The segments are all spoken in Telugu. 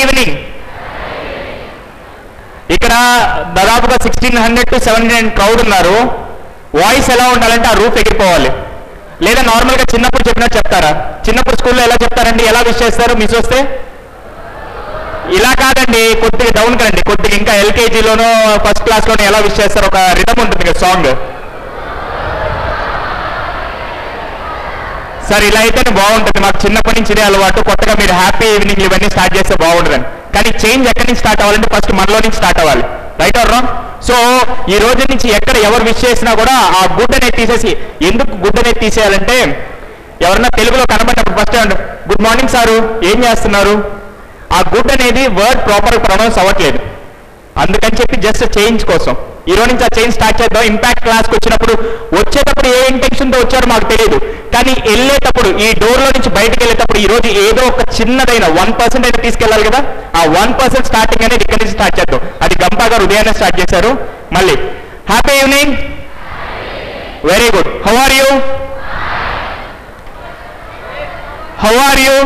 ఈవినింగ్ ఇక్కడ దాదాపుగా sixteen hundred to seven hundred crowd ఉన్నారు వాయిస్ ఎలా ఉండాలంటే ఆ రూఫ్ ఎగిరిపోవాలి లేదా నార్మల్గా చిన్నప్పుడు చెప్పినట్టు చెప్తారా చిన్నప్పుడు స్కూల్లో ఎలా చెప్తారండి ఎలా విష్ చేస్తారు మిస్ వస్తే ఇలా కాదండి కొద్దిగా డౌన్ కదండి కొద్దిగా ఇంకా ఎల్కేజీలోనో ఫస్ట్ క్లాస్లోనో ఎలా విష్ చేస్తారు ఒక రిథమ్ ఉంటుంది కదా సాంగ్ సార్ ఇలా అయితేనే బాగుంటుంది మాకు చిన్నప్పటి నుంచి ఇదే అలవాటు కొత్తగా మీరు హ్యాపీ ఈవినింగ్ ఇవన్నీ స్టార్ట్ చేస్తే బాగుంటుందని కానీ చేంజ్ ఎక్కడి నుంచి స్టార్ట్ అవ్వాలంటే ఫస్ట్ మనలో నుంచి స్టార్ట్ అవ్వాలి రైట్ ఆర్ రాంగ్ సో ఈ రోజు నుంచి ఎక్కడ ఎవరు విష్ చేసినా కూడా ఆ గుడ్ అనేది తీసేసి ఎందుకు గుడ్ అనేది తీసేయాలంటే ఎవరన్నా తెలుగులో కనబడినప్పుడు ఫస్ట్ గుడ్ మార్నింగ్ సారు ఏం చేస్తున్నారు ఆ గుడ్ అనేది వర్డ్ ప్రాపర్ ప్రొనౌన్స్ అవ్వట్లేదు అందుకని చెప్పి జస్ట్ చేంజ్ కోసం ఈ రోజు నుంచి ఆ చేంజ్ స్టార్ట్ చేద్దాం ఇంపాక్ట్ క్లాస్కి వచ్చినప్పుడు వచ్చేటప్పుడు ఏ ఇంటెన్షన్తో వచ్చారో మాకు తెలియదు కానీ వెళ్ళేటప్పుడు ఈ డోర్లో నుంచి బయటకు వెళ్ళేటప్పుడు ఈ రోజు ఏదో ఒక చిన్నదైన వన్ పర్సెంట్ అయితే తీసుకెళ్ళాలి కదా ఆ వన్ పర్సెంట్ స్టార్టింగ్ అనేది ఇక్కడి నుంచి స్టార్ట్ చేద్దాం అది గంపా గారు ఉదయాన్నే స్టార్ట్ చేశారు మళ్ళీ happy evening very good how are you how are you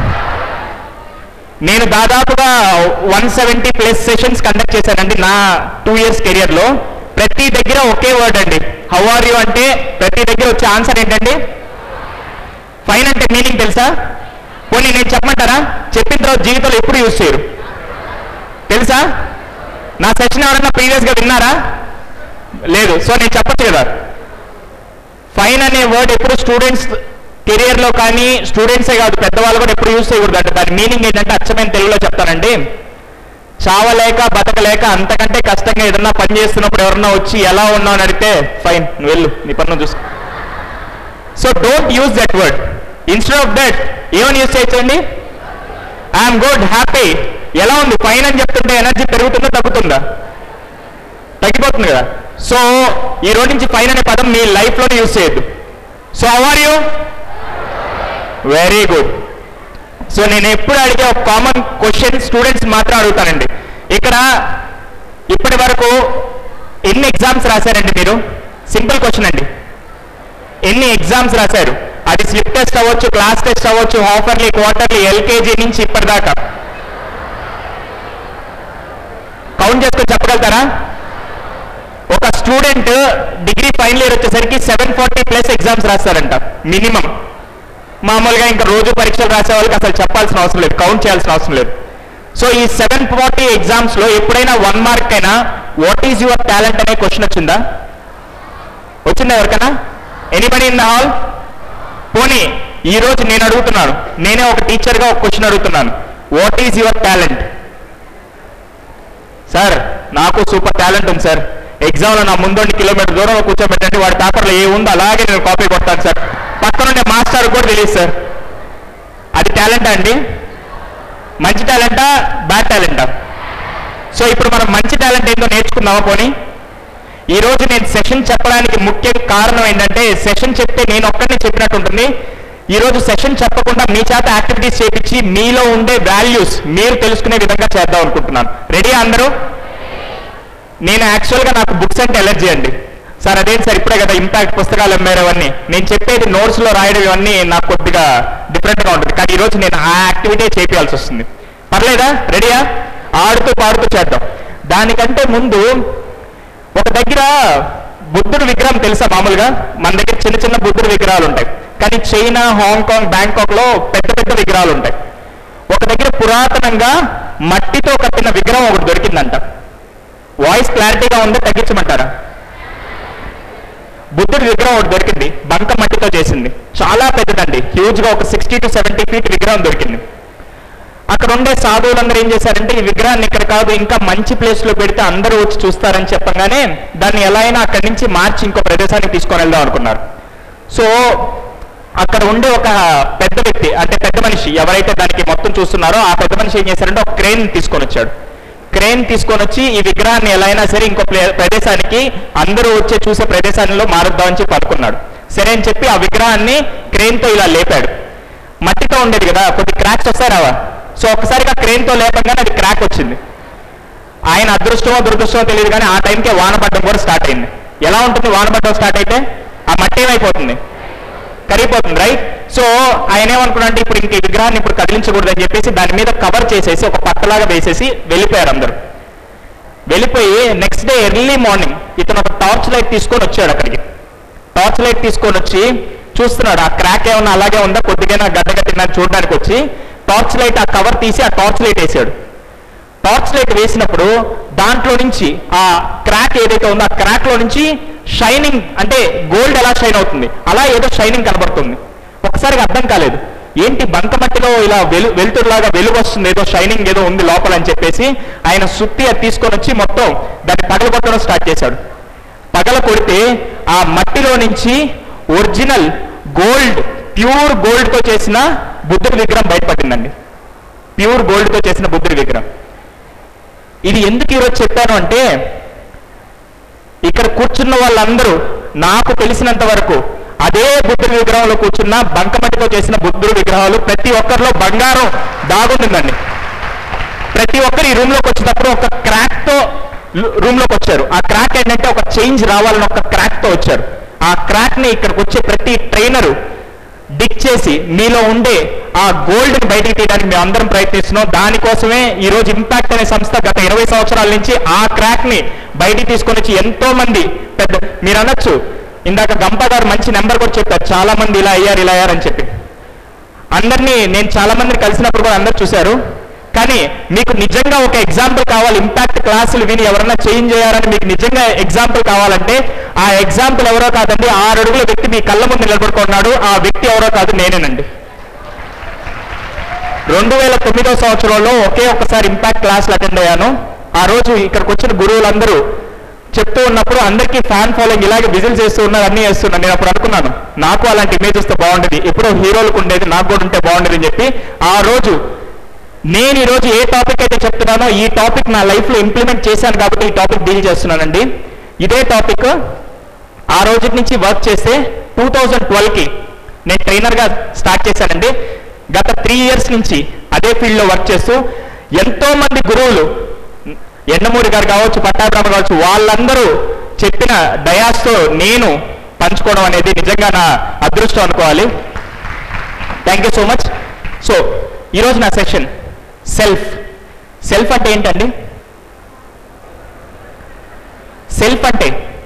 నేను దాదాపుగా one seventy plus sessions conduct చేశానండి నా టూ ఇయర్స్ కెరియర్లో ప్రతి దగ్గర ఒకే వర్డ్ అండి హౌ ఆర్ యూ అంటే ప్రతి దగ్గర వచ్చే ఆన్సర్ ఏంటండి ఫైన్ అంటే మీనింగ్ తెలుసా పోనీ నేను చెప్పమంటారా చెప్పిన తర్వాత జీవితంలో ఎప్పుడు యూజ్ చేయరు తెలుసా నా సెషన్ ఎవరన్నా ప్రీవియస్గా విన్నారా లేదు సో నేను చెప్పచ్చు కదా ఫైన్ అనే వర్డ్ ఎప్పుడు స్టూడెంట్స్ కెరియర్లో కానీ స్టూడెంట్సే కాదు పెద్దవాళ్ళు కూడా ఎప్పుడు యూస్ చేయకూడదు అంటే దాని మీనింగ్ ఏంటంటే అచ్చమైన తెలుగులో చెప్తానండి చావలేక బతకలేక అంతకంటే కష్టంగా ఏదన్నా పని చేస్తున్నప్పుడు ఎవరన్నా వచ్చి ఎలా ఉన్నావు అని అడిగితే ఫైన్ నువ్వు వెళ్ళు నీ పన్ను చూసుకో so don't use that word instead of that ఏమని యూజ్ చేయొచ్చండి ఐఎమ్ గుడ్ హ్యాపీ ఎలా ఉంది ఫైన్ అని చెప్తుంటే ఎనర్జీ పెరుగుతుందా తగ్గుతుందా తగ్గిపోతుంది కదా సో ఈ రోజు నుంచి ఫైన్ అనే పదం మీ లైఫ్లోనే యూజ్ చేయొద్దు so how are you very good so నేను ఎప్పుడు అడిగే ఒక కామన్ క్వశ్చన్ స్టూడెంట్స్ మాత్రం అడుగుతానండి ఇక్కడ ఇప్పటి వరకు ఎన్ని ఎగ్జామ్స్ రాశారండి మీరు సింపుల్ క్వశ్చన్ అండి ఎన్ని ఎగ్జామ్స్ రాశారు అది స్లిప్ టెస్ట్ అవ్వచ్చు క్లాస్ టెస్ట్ అవ్వచ్చు హాఫర్లీ క్వార్టర్లీ ఎల్కేజీ నుంచి ఇప్పటిదాకా కౌంట్ చేసుకొని చెప్పగలుగుతారా ఒక స్టూడెంట్ డిగ్రీ ఫైనల్ ఇయర్ వచ్చేసరికి సెవెన్ ఫార్టీ ప్లస్ ఎగ్జామ్స్ రాస్తారంట మినిమం మామూలుగా ఇంకా రోజు పరీక్షలు రాసే వాళ్ళకి అసలు చెప్పాల్సిన అవసరం లేదు కౌంట్ చేయాల్సిన అవసరం లేదు సో ఈ సెవెన్ ఫార్టీ ఎగ్జామ్స్ లో ఎప్పుడైనా వన్ మార్క్ అయినా వాట్ ఈజ్ యువర్ టాలెంట్ అనే క్వశ్చన్ వచ్చిందా వచ్చిందా ఎవరికైనా ఎనీబడి ఇన్ ద హాల్ పోనీ ఈ రోజు నేను అడుగుతున్నాను నేనే ఒక టీచర్గా ఒక క్వశ్చన్ అడుగుతున్నాను what is your talent sir నాకు సూపర్ టాలెంట్ ఉంది సార్ ఎగ్జామ్లో నా ముందుండి కిలోమీటర్ దూరంలో కూర్చోబెట్టండి వాడి పేపర్లో ఏ ఉందో అలాగే నేను కాపీ కొడతాను సార్ పక్కనుండే మాస్టర్ కూడా తెలియదు సార్ అది టాలెంటా అండి మంచి టాలెంటా బ్యాడ్ టాలెంటా సో ఇప్పుడు మనం మంచి టాలెంట్ ఏంటో నేర్చుకుందామా పోనీ ఈ రోజు నేను సెషన్ చెప్పడానికి ముఖ్య కారణం ఏంటంటే సెషన్ చెప్తే నేను ఒక్కడిని చెప్పినట్టు ఉంటుంది ఈ రోజు సెషన్ చెప్పకుండా మీ చేత యాక్టివిటీస్ చేపించి మీలో ఉండే వాల్యూస్ మీరు తెలుసుకునే విధంగా చేద్దాం అనుకుంటున్నాను రెడీ అందరూ నేను యాక్చువల్గా నాకు బుక్స్ అంటే ఎలర్జీ అండి సార్ అదేంటి సార్ ఇప్పుడే కదా ఇంపాక్ట్ పుస్తకాలు అమ్మారు అవన్నీ నేను చెప్పేది నోట్స్లో రాయడం ఇవన్నీ నాకు కొద్దిగా డిఫరెంట్గా ఉంటుంది కానీ ఈరోజు నేను ఆ యాక్టివిటీ చేపించాల్సి వస్తుంది పర్లేదా రెడీయా ఆడుతూ పాడుతూ చేద్దాం దానికంటే ముందు ఒక దగ్గర బుద్ధుడి విగ్రహం తెలుసా మామూలుగా మన దగ్గర చిన్న చిన్న బుద్ధుడి విగ్రహాలు ఉంటాయి కానీ చైనా హాంకాంగ్ బ్యాంకాక్ లో పెద్ద పెద్ద విగ్రహాలు ఉంటాయి ఒక దగ్గర పురాతనంగా మట్టితో కట్టిన విగ్రహం ఒకటి దొరికిందంట వాయిస్ క్లారిటీగా ఉందో తగ్గించమంటారా బుద్ధుడి విగ్రహం ఒకటి దొరికింది బంక మట్టితో చేసింది చాలా పెద్దదండి హ్యూజ్ గా ఒక సిక్స్టీ టు సెవెంటీ ఫీట్ విగ్రహం దొరికింది అక్కడ ఉండే సాధువులందరూ ఏం చేశారంటే ఈ విగ్రహాన్ని ఇక్కడ కాదు ఇంకా మంచి ప్లేస్ లో పెడితే అందరూ వచ్చి చూస్తారని చెప్పగానే దాన్ని ఎలా అయినా అక్కడి నుంచి మార్చి ఇంకో ప్రదేశానికి తీసుకొని వెళ్దాం అనుకున్నారు సో అక్కడ ఉండే ఒక పెద్ద వ్యక్తి అంటే పెద్ద మనిషి ఎవరైతే దానికి మొత్తం చూస్తున్నారో ఆ పెద్ద మనిషి ఏం చేశారంటే ఒక క్రెయిన్ తీసుకొని వచ్చాడు క్రెయిన్ తీసుకొని వచ్చి ఈ విగ్రహాన్ని ఎలా అయినా సరే ఇంకో ప్లే- ప్రదేశానికి అందరూ వచ్చే చూసే ప్రదేశాల్లో మారుద్దామని చెప్పి అనుకున్నాడు సరే అని చెప్పి ఆ విగ్రహాన్ని క్రెయిన్ తో ఇలా లేపాడు మట్టితో ఉండేది కదా కొద్ది క్రాక్స్ వస్తాయి రావా సో ఒక్కసారిగా క్రెయిన్ తో లేపంగానే అది క్రాక్ వచ్చింది ఆయన అదృష్టమో దురదృష్టమో తెలియదు కానీ ఆ టైంకే వాన పడడం కూడా స్టార్ట్ అయింది ఎలా ఉంటుంది వాన పడడం స్టార్ట్ అయితే ఆ మట్టి ఏమైపోతుంది కరిగిపోతుంది రైట్ సో ఆయన ఏమనుకున్నా అంటే ఇప్పుడు ఇంక ఈ విగ్రహాన్ని ఇప్పుడు కదిలించకూడదు అని చెప్పేసి దాని మీద కవర్ చేసేసి ఒక పట్టలాగా వేసేసి వెళ్ళిపోయారు అందరూ వెళ్ళిపోయి నెక్స్ట్ డే ఎర్లీ మార్నింగ్ ఇతను ఒక టార్చ్ లైట్ తీసుకొని వచ్చాడు అక్కడికి టార్చ్ లైట్ తీసుకొని వచ్చి చూస్తున్నాడు ఆ క్రాక్ ఏమన్నా అలాగే ఉందా కొద్దిగా గడ్డ కట్టినా చూడడానికి వచ్చి టార్చ్ లైట్ ఆ కవర్ తీసి ఆ టార్చ్ లైట్ వేసాడు టార్చ్ లైట్ వేసినప్పుడు దాంట్లో నుంచి ఆ క్రాక్ ఏదైతే ఉందో ఆ క్రాక్ లో నుంచి షైనింగ్ అంటే గోల్డ్ ఎలా షైన్ అవుతుంది అలా ఏదో షైనింగ్ కనబడుతుంది ఒకసారిగా అర్థం కాలేదు ఏంటి బంకమట్టిలో ఇలా వెలు వెలుతురులాగా వెలుగు వస్తుంది ఏదో షైనింగ్ ఏదో ఉంది లోపల అని చెప్పేసి ఆయన సుత్తి అది తీసుకొని వచ్చి మొత్తం దాన్ని పగలగొట్టడం స్టార్ట్ చేశాడు పగల కొడితే ఆ మట్టిలో నుంచి ఒరిజినల్ గోల్డ్ ప్యూర్ గోల్డ్ తో చేసిన బుద్ధుడి విగ్రహం బయటపడిందండి ప్యూర్ గోల్డ్ తో చేసిన బుద్ధుడి విగ్రహం ఇది ఎందుకు ఈరోజు చెప్పాను అంటే ఇక్కడ కూర్చున్న వాళ్ళందరూ నాకు తెలిసినంత వరకు అదే బుద్ధుడి విగ్రహంలో కూర్చున్న బంకమట్టితో చేసిన బుద్ధుడి విగ్రహాలు ప్రతి ఒక్కరిలో బంగారం దాగుంటుందండి ప్రతి ఒక్కరు ఈ రూమ్ లోకి వచ్చినప్పుడు ఒక క్రాక్ తో రూమ్ లోకి వచ్చారు ఆ క్రాక్ ఏంటంటే ఒక చేంజ్ రావాలని ఒక క్రాక్ తో వచ్చారు ఆ క్రాక్ ని ఇక్కడికి వచ్చే ప్రతి ట్రైనరు డిక్ చేసి మీలో ఉండే ఆ గోల్డ్ ని బయటికి తీయడానికి మేము అందరం ప్రయత్నిస్తున్నాం దానికోసమే ఈ రోజు ఇంపాక్ట్ అనే సంస్థ గత ఇరవై సంవత్సరాల నుంచి ఆ క్రాక్ ని బయటికి తీసుకొని వచ్చి ఎంతో మంది పెద్ద మీరు అనొచ్చు ఇందాక గంప గారు మంచి నెంబర్ కూడా చెప్పారు చాలా మంది ఇలా అయ్యారు ఇలా అయ్యారని చెప్పి అందరినీ నేను చాలా మందిని కలిసినప్పుడు కూడా అందరు చూశారు కానీ మీకు నిజంగా ఒక ఎగ్జాంపుల్ కావాలి ఇంపాక్ట్ క్లాసులు విని ఎవరన్నా చేంజ్ చేయాలని మీకు నిజంగా ఎగ్జాంపుల్ కావాలంటే ఆ ఎగ్జాంపుల్ ఎవరో కాదండి ఆరు అడుగుల వ్యక్తి మీ కళ్ళ ముందు నిలబడుకున్నాడు ఆ వ్యక్తి ఎవరో కాదు నేనేనండి రెండు వేల తొమ్మిదో సంవత్సరంలో ఒకే ఒక్కసారి ఇంపాక్ట్ క్లాసులు అటెండ్ అయ్యాను ఆ రోజు ఇక్కడికి వచ్చిన గురువులందరూ చెప్తూ ఉన్నప్పుడు అందరికీ ఫ్యాన్ ఫాలోయింగ్ ఇలాగే విజిల్ చేస్తూ ఉన్నారు అన్ని చేస్తున్నాను నేను అప్పుడు అనుకున్నాను నాకు అలాంటి ఇమేజ్ వస్తే బాగుండేది ఎప్పుడో హీరోలకు ఉండేది నాకు కూడా ఉంటే బాగుండేది అని చెప్పి ఆ రోజు నేను ఈ రోజు ఏ టాపిక్ అయితే చెప్తున్నానో ఈ టాపిక్ నా లైఫ్ లో ఇంప్లిమెంట్ చేశాను కాబట్టి ఈ టాపిక్ డీల్ చేస్తున్నానండి ఇదే టాపిక్ ఆ రోజు నుంచి వర్క్ చేస్తే టూ థౌజండ్ కి నేను ట్రైనర్ గా స్టార్ట్ చేశానండి గత త్రీ ఇయర్స్ నుంచి అదే ఫీల్డ్ లో వర్క్ చేస్తూ ఎంతో మంది గురువులు ఎండమూరి గారు కావచ్చు పట్టాభిరామ కావచ్చు వాళ్ళందరూ చెప్పిన డయాస్తో నేను పంచుకోవడం అనేది నిజంగా నా అదృష్టం అనుకోవాలి thank you so much so ఈరోజు నా సెషన్ సెల్ఫ్ సెల్ఫ్ అంటే ఏంటండి సెల్ఫ్ అంటే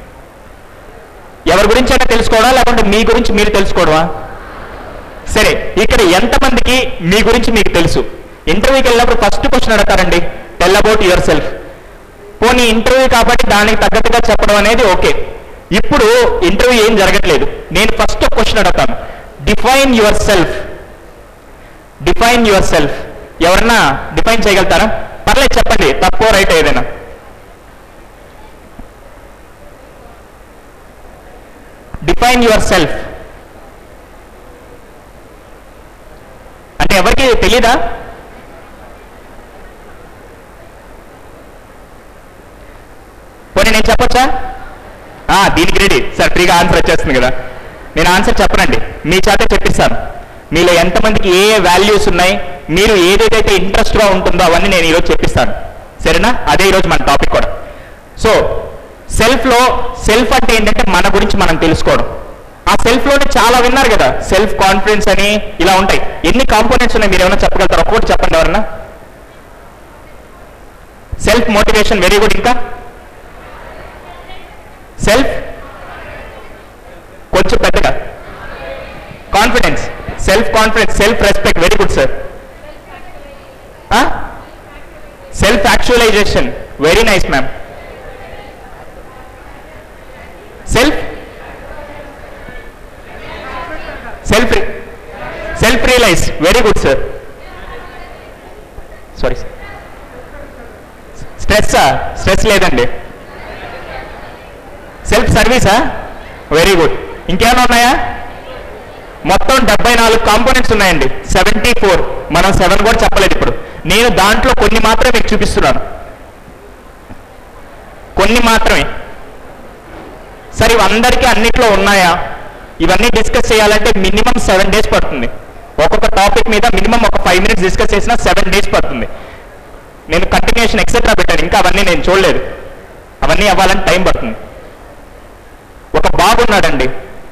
ఎవరి గురించి అయినా తెలుసుకోవడా లేకుంటే మీ గురించి మీరు తెలుసుకోవడమా సరే ఇక్కడ ఎంతమందికి మీ గురించి మీకు తెలుసు ఇంటర్వ్యూకి వెళ్ళినప్పుడు ఫస్ట్ క్వశ్చన్ అడతారండి టెల్ అబౌట్ యువర్ సెల్ఫ్ పోనీ ఇంటర్వ్యూ కాబట్టి దానికి తగ్గట్టుగా చెప్పడం అనేది ఓకే ఇప్పుడు ఇంటర్వ్యూ ఏం జరగట్లేదు నేను ఫస్ట్ క్వశ్చన్ అడుగుతాను define yourself define yourself ఎవరన్నా డిఫైన్ చేయగలుగుతారా పర్లేదు చెప్పండి తప్పో రైట్ ఏదైనా డిఫైన్ యువర్ సెల్ఫ్ అంటే ఎవరికి తెలీదా పోనీ నేను చెప్పొచ్చా ఆ, దీనికి రెడీ సార్ ఫ్రీగా ఆన్సర్ వచ్చేస్తుంది కదా నేను ఆన్సర్ చెప్పనండి మీ చేత చెప్పిస్తాను మీలో ఎంతమందికి ఏ ఏ వాల్యూస్ ఉన్నాయి మీరు ఏదేదైతే ఇంట్రెస్ట్గా ఉంటుందో అవన్నీ నేను ఈరోజు చెప్పిస్తాను సరేనా అదే ఈరోజు మన టాపిక్ కూడా సో సెల్ఫ్లో సెల్ఫ్ అంటే ఏంటంటే మన గురించి మనం తెలుసుకోవడం ఆ సెల్ఫ్లోనే చాలా విన్నారు కదా సెల్ఫ్ కాన్ఫిడెన్స్ అని ఇలా ఉంటాయి ఎన్ని కాంపోనెంట్స్ ఉన్నాయి మీరు ఏమైనా చెప్పగలుగుతారు ఒక్కొక్కటి చెప్పండి ఎవరన్నా సెల్ఫ్ మోటివేషన్ వెరీ గుడ్ ఇంకా సెల్ఫ్ కొంచెం పెద్దగా confidence self confidence self respect very good sir self actualization very nice ma'am self self self realize very good sir sorry స్ట్రెస్సా స్ట్రెస్ లేదండి సెల్ఫ్ సర్వీసా వెరీ గుడ్ ఇంకేమైనా ఉన్నాయా మొత్తం డెబ్బై నాలుగు కాంపోనెంట్స్ ఉన్నాయండి సెవెంటీ ఫోర్ మనం సెవెన్ కూడా చెప్పలేదు ఇప్పుడు నేను దాంట్లో కొన్ని మాత్రమే మీకు చూపిస్తున్నాను కొన్ని మాత్రమే సరే ఇవి అందరికీ అన్నిట్లో ఉన్నాయా ఇవన్నీ డిస్కస్ చేయాలంటే మినిమం సెవెన్ డేస్ పడుతుంది ఒక్కొక్క టాపిక్ మీద మినిమం ఒక ఫైవ్ మినిట్స్ డిస్కస్ చేసినా సెవెన్ డేస్ పడుతుంది నేను కంటిన్యూషన్ ఎక్సెట్రా పెట్టాను ఇంకా అవన్నీ నేను చూడలేదు అవన్నీ అవ్వాలని టైం పడుతుంది ఒక బాబు ఉన్నాడండి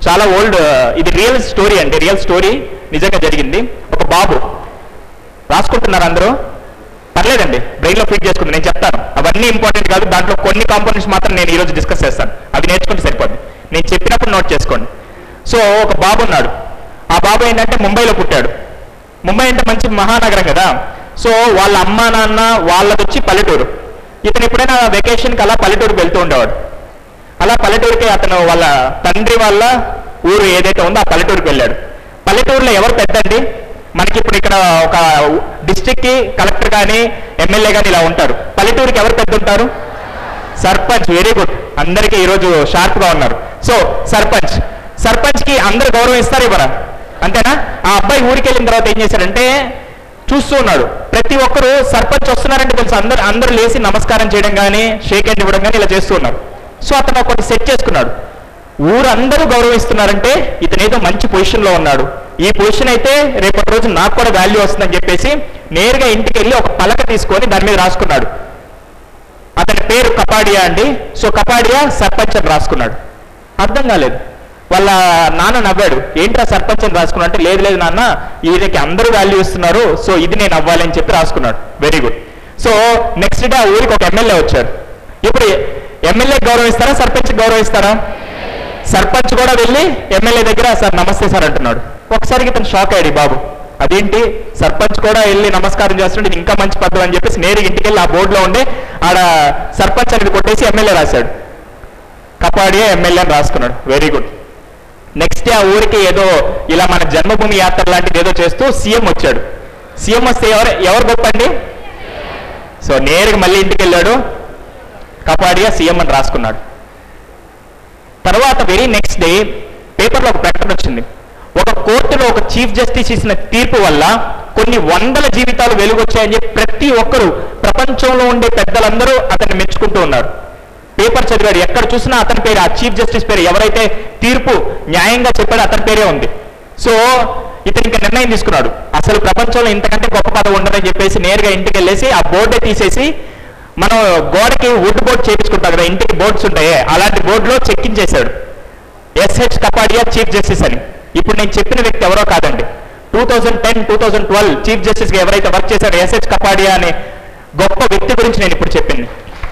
చాలా ఓల్డ్ ఇది రియల్ స్టోరీ అండి రియల్ స్టోరీ నిజంగా జరిగింది ఒక బాబు రాసుకుంటున్నారు అందరూ పర్లేదండి బ్రెయిన్లో ఫిట్ చేసుకుంది నేను చెప్తాను అవన్నీ ఇంపార్టెంట్ కాదు దాంట్లో కొన్ని కాంపోనెంట్స్ మాత్రం నేను ఈరోజు డిస్కస్ చేస్తాను అవి నేర్చుకుంటే సరిపోద్ది నేను చెప్పినప్పుడు నోట్ చేసుకోండి సో ఒక బాబు ఉన్నాడు ఆ బాబు ఏంటంటే ముంబైలో పుట్టాడు ముంబై అంటే మంచి మహానగరం కదా సో వాళ్ళ అమ్మ నాన్న వాళ్ళది వచ్చి పల్లెటూరు ఇతను ఎప్పుడైనా వెకేషన్కి అలా పల్లెటూరుకి వెళ్తూ ఉండేవాడు అలా పల్లెటూరుకి అతను వాళ్ళ తండ్రి వాళ్ళ ఊరు ఏదైతే ఉందో ఆ పల్లెటూరుకి వెళ్ళాడు పల్లెటూరులో ఎవరు పెద్దండి మనకి ఇప్పుడు ఇక్కడ ఒక డిస్టిక్ కి కలెక్టర్ కానీ ఎమ్మెల్యే కానీ ఇలా ఉంటారు పల్లెటూరుకి ఎవరు పెద్ద ఉంటారు సర్పంచ్ వెరీ గుడ్ అందరికీ ఈరోజు షార్ప్ గా ఉన్నారు సో సర్పంచ్ సర్పంచ్ కి అందరు గౌరవం ఇస్తారు ఇవ్వరా అంతేనా ఆ అబ్బాయి ఊరికి వెళ్ళిన తర్వాత ఏం చేశాడంటే చూస్తూ ఉన్నాడు ప్రతి ఒక్కరు సర్పంచ్ వస్తున్నారంటే తెలుసు అందరు అందరూ లేచి నమస్కారం చేయడం కానీ షేక్ హ్యాండ్ ఇవ్వడం కానీ ఇలా చేస్తూ ఉన్నారు సో అతను ఒకటి సెట్ చేసుకున్నాడు ఊరందరూ గౌరవిస్తున్నారంటే ఇతను ఏదో మంచి పొజిషన్ లో ఉన్నాడు ఈ పొజిషన్ అయితే రేపటి రోజు నాకు కూడా వాల్యూ వస్తుందని చెప్పేసి నేరుగా ఇంటికి వెళ్ళి ఒక పలక తీసుకొని దాని మీద రాసుకున్నాడు అతని పేరు కపాడియా అండి సో కపాడియా సర్పంచ్ అని రాసుకున్నాడు అర్థం కాలేదు వాళ్ళ నాన్న నవ్వాడు ఏంట్రా సర్పంచ్ అని రాసుకున్నా అంటే లేదు లేదు నాన్న ఈయనకి అందరూ వాల్యూ ఇస్తున్నారు సో ఇది నేను అవ్వాలి అని చెప్పి రాసుకున్నాడు very good so next day ఆ ఊరికి ఒక ఎమ్మెల్యే వచ్చారు ఇప్పుడు ఎమ్మెల్యే గౌరవిస్తారా సర్పంచ్ గౌరవిస్తారా సర్పంచ్ కూడా వెళ్ళి ఎమ్మెల్యే దగ్గర సార్ నమస్తే సార్ అంటున్నాడు ఒకసారికి ఇతను షాక్ అయ్యాడు ఈ బాబు అదేంటి సర్పంచ్ కూడా వెళ్ళి నమస్కారం చేస్తుంటే ఇది ఇంకా మంచి పద్ధతి అని చెప్పేసి నేరుగా ఇంటికి వెళ్ళి ఆ బోర్డులో ఉండే ఆడ సర్పంచ్ అనేది కొట్టేసి ఎమ్మెల్యే రాశాడు కపాడియా ఎమ్మెల్యే అని రాసుకున్నాడు వెరీ గుడ్ నెక్స్ట్ డే ఆ ఊరికి ఏదో ఇలా మన జన్మభూమి యాత్ర లాంటిది ఏదో చేస్తూ సీఎం వచ్చాడు సీఎం వస్తే ఎవరు ఎవరు గొప్ప అండి సో నేరుగా మళ్ళీ ఇంటికి వెళ్ళాడు కపాడియా సీఎం అని రాసుకున్నాడు తర్వాత వెరీ నెక్స్ట్ డే పేపర్లో ఒక ప్రకటన వచ్చింది ఒక కోర్టులో ఒక చీఫ్ జస్టిస్ ఇచ్చిన తీర్పు వల్ల కొన్ని వందల జీవితాలు వెలుగొచ్చాయని చెప్పి ప్రతి ఒక్కరు ప్రపంచంలో ఉండే పెద్దలందరూ అతన్ని మెచ్చుకుంటూ ఉన్నారు పేపర్ చదివాడు ఎక్కడ చూసినా అతని పేరు ఆ చీఫ్ జస్టిస్ పేరు ఎవరైతే తీర్పు న్యాయంగా చెప్పాడో అతని పేరే ఉంది సో ఇతను ఇంకా నిర్ణయం తీసుకున్నాడు అసలు ప్రపంచంలో ఇంతకంటే గొప్ప పదవి ఉండదని చెప్పేసి నేరుగా ఇంటికి వెళ్ళేసి ఆ బోర్డే తీసేసి మనం గోడకి వుడ్ బోర్డ్ చేయించుకుంటాం కదా ఇంటికి బోర్డ్స్ ఉంటాయే అలాంటి బోర్డులో చెక్కించేశాడు ఎస్హెచ్ కపాడియా చీఫ్ జస్టిస్ అని ఇప్పుడు నేను చెప్పిన వ్యక్తి ఎవరో కాదండి two thousand ten two thousand twelve chief justice గా ఎవరైతే వర్క్ చేశారో ఎస్హెచ్ కపాడియా అనే గొప్ప వ్యక్తి గురించి నేను ఇప్పుడు చెప్పింది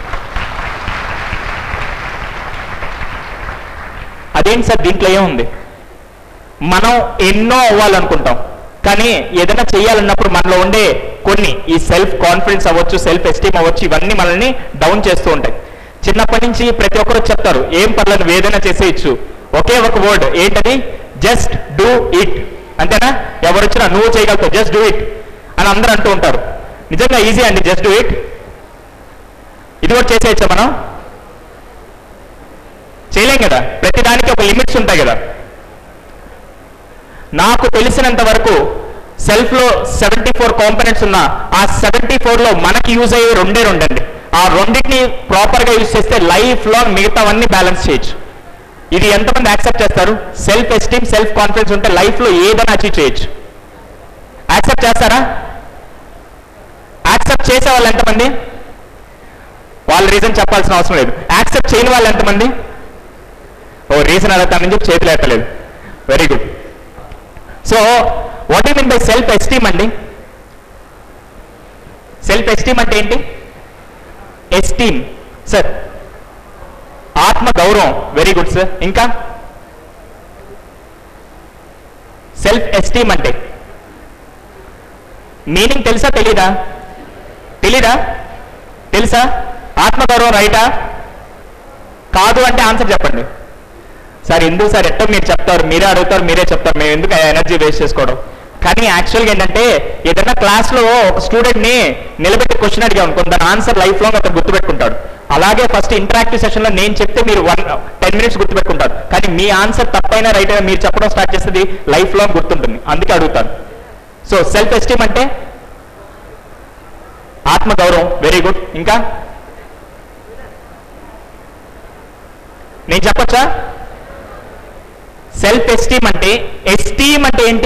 అదేంటి సార్ దీంట్లో ఏముంది మనం ఎన్నో అవ్వాలనుకుంటాం కానీ ఏదైనా చేయాలన్నప్పుడు మనలో ఉండే కొన్ని ఈ సెల్ఫ్ కాన్ఫిడెన్స్ అవ్వచ్చు సెల్ఫ్ ఎస్టీమ్ అవ్వచ్చు ఇవన్నీ మనల్ని డౌన్ చేస్తూ ఉంటాయి చిన్నప్పటి నుంచి ప్రతి ఒక్కరు చెప్తారు ఏం పర్లేదు నువ్వు ఏదైనా చేసేయచ్చు ఒకే ఒక వర్డ్ ఏంటది జస్ట్ డూ ఇట్ అంతేనా ఎవరు వచ్చినా నువ్వు చేయగలుగుతావు జస్ట్ డూ ఇట్ అని అందరూ అంటూ ఉంటారు నిజంగా ఈజీ అండి జస్ట్ డూ ఇట్ ఇది కూడా చేసేయచ్చా మనం చేయలేం కదా ప్రతిదానికి ఒక లిమిట్స్ ఉంటాయి కదా నాకు తెలిసినంత వరకు సెల్ఫ్ లో సెవెంటీ ఫోర్ కాంపనెంట్స్ ఉన్న ఆ సెవెంటీ ఫోర్ లో మనకి యూజ్ అయ్యే రెండే రెండండి ఆ రెండింటిని ప్రాపర్ గా యూజ్ చేస్తే లైఫ్ లాంగ్ మిగతావన్నీ బ్యాలెన్స్ చేయొచ్చు ఇది ఎంతమంది యాక్సెప్ట్ చేస్తారు సెల్ఫ్ ఎస్టీమ్ సెల్ఫ్ కాన్ఫిడెన్స్ ఉంటే లైఫ్ లో ఏదైనా అచీవ్ చేయొచ్చు యాక్సెప్ట్ చేస్తారా యాక్సెప్ట్ చేసే వాళ్ళు ఎంతమంది వాళ్ళ రీజన్ చెప్పాల్సిన అవసరం లేదు యాక్సెప్ట్ చేయని వాళ్ళు ఎంతమంది ఓ రీజన్ అడుగుతానని చెప్పి చేతులు ఎత్తలేదు very good so what you mean by self esteem అండి సెల్ఫ్ ఎస్టీమ్ అంటే ఏంటి ఎస్టీమ్ సార్ ఆత్మ గౌరవం వెరీ గుడ్ సార్ ఇంకా సెల్ఫ్ ఎస్టీమ్ అంటే మీనింగ్ తెలుసా తెలీదా తెలీదా తెలుసా ఆత్మగౌరవం రైటా కాదు అంటే ఆన్సర్ చెప్పండి సార్ ఎందుకు సార్ ఎట్టో మీరు చెప్తారు మీరే అడుగుతారు మీరే చెప్తారు మేము ఎందుకు ఎనర్జీ వేస్ట్ చేసుకోవడం కానీ యాక్చువల్గా ఏంటంటే ఏదైనా క్లాస్లో ఒక స్టూడెంట్ని నిలబెట్టి క్వశ్చన్ అడిగాం అనుకో దాని ఆన్సర్ లైఫ్ లాంగ్ అతను గుర్తుపెట్టుకుంటాడు అలాగే ఫస్ట్ ఇంటరాక్టివ్ సెషన్లో నేను చెప్తే మీరు వన్ టెన్ మినిట్స్ గుర్తుపెట్టుకుంటారు కానీ మీ ఆన్సర్ తప్పైనా రైట్ అయినా మీరు చెప్పడం స్టార్ట్ చేస్తుంది లైఫ్ లాంగ్ గుర్తుంటుంది అందుకే అడుగుతాను సో సెల్ఫ్ ఎస్టీమ్ అంటే ఆత్మగౌరవం వెరీ గుడ్ ఇంకా నేను చెప్పొచ్చా సెల్ఫ్ ఎస్టీమ్ అంటే ఎస్టీమ్ అంటే ఏంటి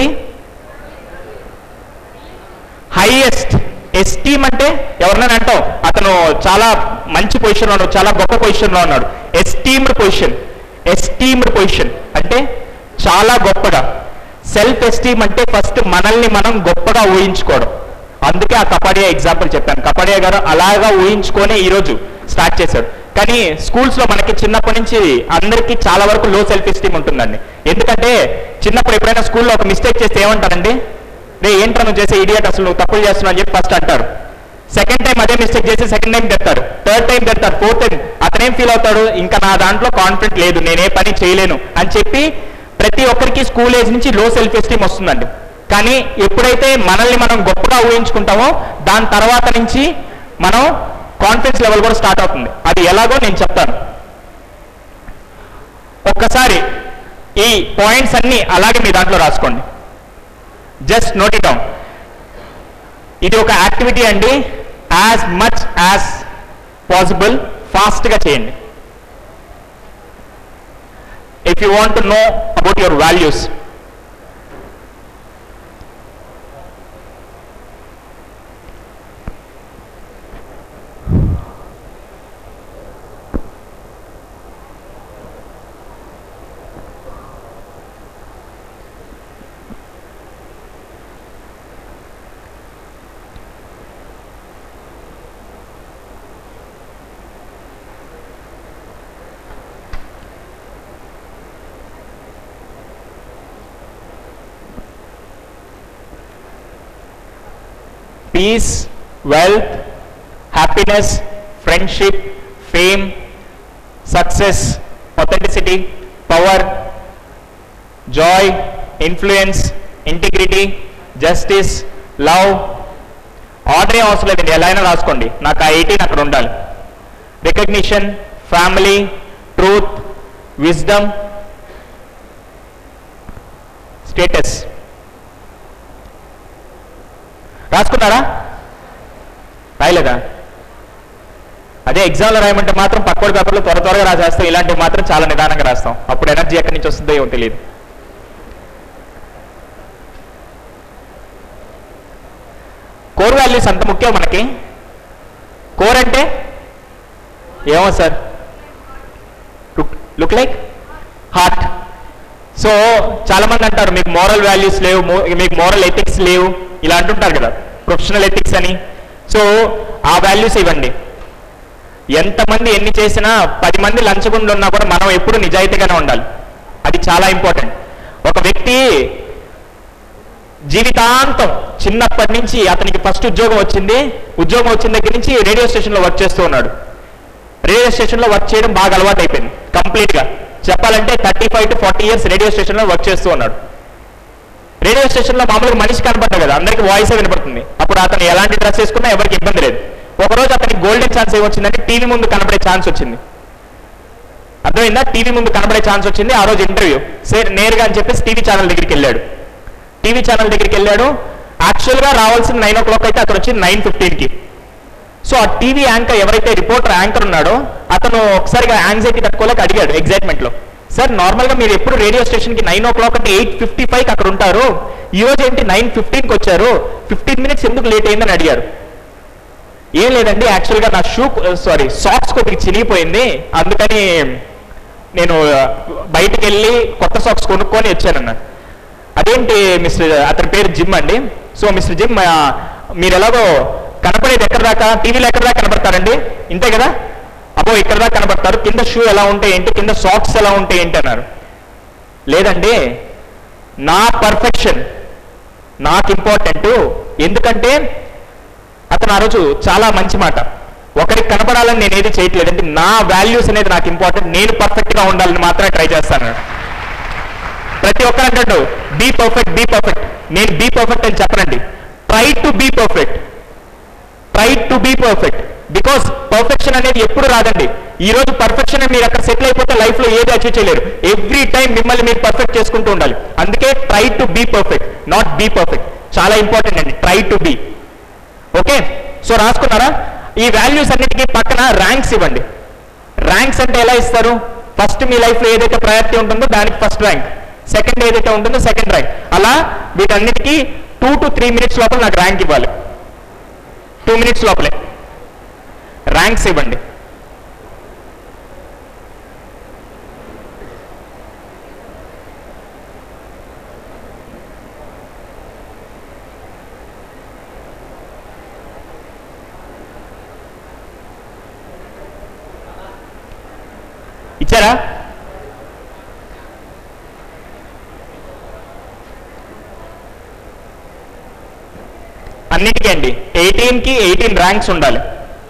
హైయెస్ట్ ఎస్టీమ్ అంటే ఎవరినైనా అంటాం అతను చాలా మంచి పొజిషన్లో ఉన్నాడు చాలా గొప్ప పొజిషన్లో ఉన్నాడు ఎస్టీమ్డ్ పొజిషన్ ఎస్టీమ్డ్ పొజిషన్ అంటే చాలా గొప్పగా సెల్ఫ్ ఎస్టీమ్ అంటే ఫస్ట్ మనల్ని మనం గొప్పగా ఊహించుకోవడం అందుకే ఆ కపాడియా ఎగ్జాంపుల్ చెప్పాను కపాడియా గారు అలాగా ఊహించుకొని ఈరోజు స్టార్ట్ చేశాడు కానీ స్కూల్స్ లో మనకి చిన్నప్పటి నుంచి అందరికీ చాలా వరకు లో సెల్ఫ్ ఎస్టీమ్ ఉంటుందండి ఎందుకంటే చిన్నప్పుడు ఎప్పుడైనా స్కూల్లో ఒక మిస్టేక్ చేస్తే ఏమంటారండి రే ఏంట్రా నువ్వు చేసే ఇడియట్ అసలు నువ్వు తప్పులు చేస్తున్నావు అని చెప్పి ఫస్ట్ అంటారు సెకండ్ టైం అదే మిస్టేక్ చేసి సెకండ్ టైం తెస్తారు థర్డ్ టైం తెస్తారు ఫోర్త్ టైం అతనేం ఫీల్ అవుతాడు ఇంకా నా దాంట్లో కాన్ఫిడెంట్ లేదు నేనే పని చేయలేను అని చెప్పి ప్రతి ఒక్కరికి స్కూల్ ఏజ్ నుంచి లో సెల్ఫ్ ఎస్టీమ్ వస్తుందండి కానీ ఎప్పుడైతే మనల్ని మనం గొప్పగా ఊహించుకుంటామో దాని తర్వాత నుంచి మనం కాన్ఫిడెన్స్ లెవెల్ కూడా స్టార్ట్ అవుతుంది అది ఎలాగో నేను చెప్తాను ఒక్కసారి ఈ పాయింట్స్ అన్ని అలాగే మీ దాంట్లో రాసుకోండి జస్ట్ నోట్ ఇట్ డౌన్ ఇది ఒక యాక్టివిటీ అండి యాజ్ మచ్ యాజ్ పాసిబుల్ ఫాస్ట్గా చేయండి if you want to know about your values peace wealth happiness friendship fame success authenticity power joy influence integrity justice love order ఏం అవసరం లేదండి ఎలా అయినా రాసుకోండి నాకు ఆ ఎయిటీన్ అక్కడ ఉండాలి recognition family truth wisdom status రాసుకున్నారా రాయలేదా అదే ఎగ్జామ్లో రాయమంటే మాత్రం పక్కోడి పేపర్లో త్వర త్వరగా రాసేస్తాం ఇలాంటివి మాత్రం చాలా నిదానంగా రాస్తాం అప్పుడు ఎనర్జీ ఎక్కడి నుంచి వస్తుందో ఏమో తెలియదు కోర్ వాల్యూస్ అంత ముఖ్యం మనకి కోర్ అంటే ఏమో sir look like heart so చాలా మంది అంటారు మీకు మోరల్ వాల్యూస్ లేవు మో- మీకు మోరల్ ఎథిక్స్ లేవు ఇలా అంటుంటారు కదా ప్రొఫెషనల్ ఎథిక్స్ అని సో ఆ వాల్యూస్ ఇవ్వండి ఎంతమంది ఎన్ని చేసినా పది మంది లంచగుండ్లు ఉన్నా కూడా మనం ఎప్పుడు నిజాయితీగానే ఉండాలి అది చాలా ఇంపార్టెంట్ ఒక వ్యక్తి జీవితాంతం చిన్నప్పటి నుంచి అతనికి ఫస్ట్ ఉద్యోగం వచ్చింది ఉద్యోగం వచ్చిన దగ్గర నుంచి రేడియో స్టేషన్లో వర్క్ చేస్తూ ఉన్నాడు రేడియో స్టేషన్లో వర్క్ చేయడం బాగా అలవాటు అయిపోయింది కంప్లీట్గా చెప్పాలంటే thirty five to forty years radio స్టేషన్లో వర్క్ చేస్తూ ఉన్నాడు రేడియో స్టేషన్లో మామూలుగా మనిషి కనపడ్డా కదా అందరికి వాయిస్ వినపడుతుంది అప్పుడు అతను ఎలాంటి డ్రెస్ వేసుకున్నా ఎవరికి ఇబ్బంది లేదు ఒకరోజు అతనికి గోల్డెన్ ఛాన్స్ ఏమొచ్చిందంటే టీవీ ముందు కనబడే ఛాన్స్ వచ్చింది అర్థమైందా టీవీ ముందు కనబడే ఛాన్స్ వచ్చింది ఆ రోజు ఇంటర్వ్యూ సే- నేరుగా అని చెప్పేసి టీవీ ఛానల్ దగ్గరికి వెళ్ళాడు టీవీ ఛానల్ దగ్గరికి వెళ్ళాడు యాక్చువల్గా రావాల్సిన నైన్ ఓ క్లాక్ అయితే అతను వచ్చి నైన్ ఫిఫ్టీన్కి సో ఆ టీవీ యాంకర్ ఎవరైతే రిపోర్టర్ యాంకర్ ఉన్నాడో అతను ఒకసారిగా యాంగ్జైటీ తట్టుకోలేక అడిగాడు ఎగ్జైట్మెంట్ లో సార్ నార్మల్ గా మీరు ఎప్పుడు రేడియో స్టేషన్ కి నైన్ ఓ క్లాక్ అంటే ఎయిట్ ఫిఫ్టీ ఫైవ్ అక్కడ ఉంటారు ఈ రోజు ఏంటి నైన్ ఫిఫ్టీన్కి వచ్చారు ఫిఫ్టీన్ మినిట్స్ ఎందుకు లేట్ అయిందని అడిగారు ఏం లేదండి యాక్చువల్ గా నా షూ సారీ సాక్స్ కొద్దిగా చినిగిపోయింది అందుకని నేను బయటికి వెళ్ళి కొత్త సాక్స్ కొనుక్కొని వచ్చానన్నాడు అదేంటి మిస్టర్ అతని పేరు జిమ్ అండి సో మిస్టర్ జిమ్ ఆ, మీరు ఎలాగో కనపడేది ఎక్కడ దాకా టీవీలో ఎక్కడ దాకా కనపడతారండి ఇంతే కదా అబ్బో ఇక్కడ దాకా కనపడతారు కింద షూ ఎలా ఉంటాయి ఏంటి కింద సాక్స్ ఎలా ఉంటాయి ఏంటి అన్నారు లేదండి నా పర్ఫెక్షన్ నాకు ఇంపార్టెంట్ ఎందుకంటే అతను ఆ రోజు చాలా మంచి మాట ఒకరికి కనపడాలని నేను ఏది చేయట్లేదు అంటే నా వాల్యూస్ అనేది నాకు ఇంపార్టెంట్ నేను పర్ఫెక్ట్ గా ఉండాలని మాత్రమే ట్రై చేస్తాను ప్రతి ఒక్కరు అంటాడు బీ పర్ఫెక్ట్ బీ పర్ఫెక్ట్ నేను బీ పర్ఫెక్ట్ అని చెప్పనండి try to be perfect try to be perfect because perfection అనేది ఎప్పుడు రాదండి ఈ రోజు పర్ఫెక్షన్ మీరు అక్కడ సెటిల్ అయిపోతే లైఫ్ లో ఏది అచీవ్ చేయలేరు ఎవ్రీ టైం మిమ్మల్ని మీరు పర్ఫెక్ట్ చేసుకుంటూ ఉండాలి అందుకే try to be perfect not be perfect చాలా ఇంపార్టెంట్ అండి try to be okay so రాసుకున్నారా ఈ వాల్యూస్ అన్నిటికీ పక్కన ర్యాంక్స్ ఇవ్వండి ర్యాంక్స్ అంటే ఎలా ఇస్తారు ఫస్ట్ మీ లైఫ్ లో ఏదైతే ప్రయారిటీ ఉంటుందో దానికి ఫస్ట్ ర్యాంక్ సెకండ్ ఏదైతే ఉంటుందో సెకండ్ ర్యాంక్ అలా వీటన్నిటికీ టూ టు త్రీ మినిట్స్ లోపల నాకు ర్యాంక్ ఇవ్వాలి టూ మినిట్స్ లోపలే ర్యాంక్స్ ఇవ్వండి రాశారా అన్నిటికీ అండి ఎయిటీన్కి ఎయిటీన్ ర్యాంక్స్ ఉండాలి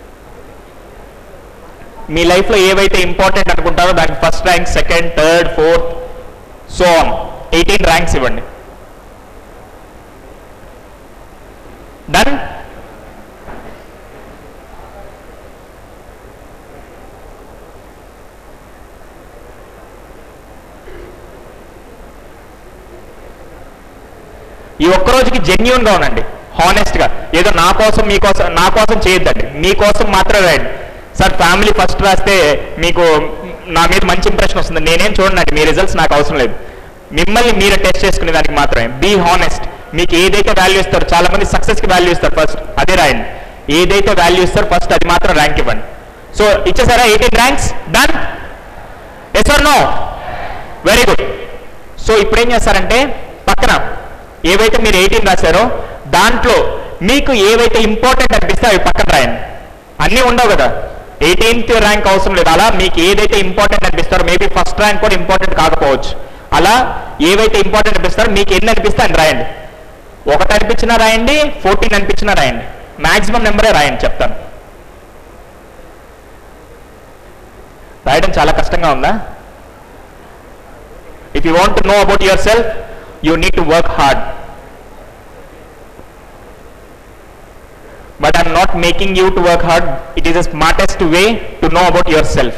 మీ లైఫ్లో ఏవైతే ఇంపార్టెంట్ అనుకుంటారో దానికి first rank second third fourth so on eighteen ranks ఇవ్వండి డన్ ఈ ఒక్క రోజుకి జెన్యున్ గా ఉండండి హానెస్ట్ గా ఏదో నా కోసం మీకోసం నా కోసం చేయొద్దండి మీకోసం మాత్రమే రాయండి సార్ ఫ్యామిలీ ఫస్ట్ రాస్తే మీకు నా మీద మంచి ఇంప్రెషన్ వస్తుంది నేనేం చూడండి మీ రిజల్ట్స్ నాకు అవసరం లేదు మిమ్మల్ని మీరు టెస్ట్ చేసుకునే దానికి మాత్రమే బీ హానెస్ట్ మీకు ఏదైతే వాల్యూ ఇస్తారో చాలా మంది సక్సెస్ కి వాల్యూ ఇస్తారు ఫస్ట్ అదే రాయండి ఏదైతే వాల్యూ ఇస్తారో ఫస్ట్ అది మాత్రం ర్యాంక్ ఇవ్వండి సో ఇచ్చేసారా eighteen ranks done yes or no very good so ఇప్పుడు ఏం చేస్తారంటే పక్కన ఏవైతే మీరు ఎయిటీన్ రాశారో దాంట్లో మీకు ఏవైతే ఇంపార్టెంట్ అనిపిస్తే అవి పక్కన రాయండి అన్నీ ఉండవు కదా ఎయిటీన్త్ ర్యాంక్ అవసరం లేదు అలా మీకు ఏదైతే ఇంపార్టెంట్ అనిపిస్తారో మేబీ ఫస్ట్ ర్యాంక్ కూడా ఇంపార్టెంట్ కాకపోవచ్చు అలా ఏవైతే ఇంపార్టెంట్ అనిపిస్తారో మీకు ఎన్ని అనిపిస్తే అని రాయండి ఒకటి అనిపించినా రాయండి ఫోర్టీన్ అనిపించినా రాయండి మాక్సిమం నెంబరే రాయండి చెప్తాను రాయడం చాలా కష్టంగా ఉందా if you want to know about yourself you need to work hard but i'm not making you to work hard it is the smartest way to know about yourself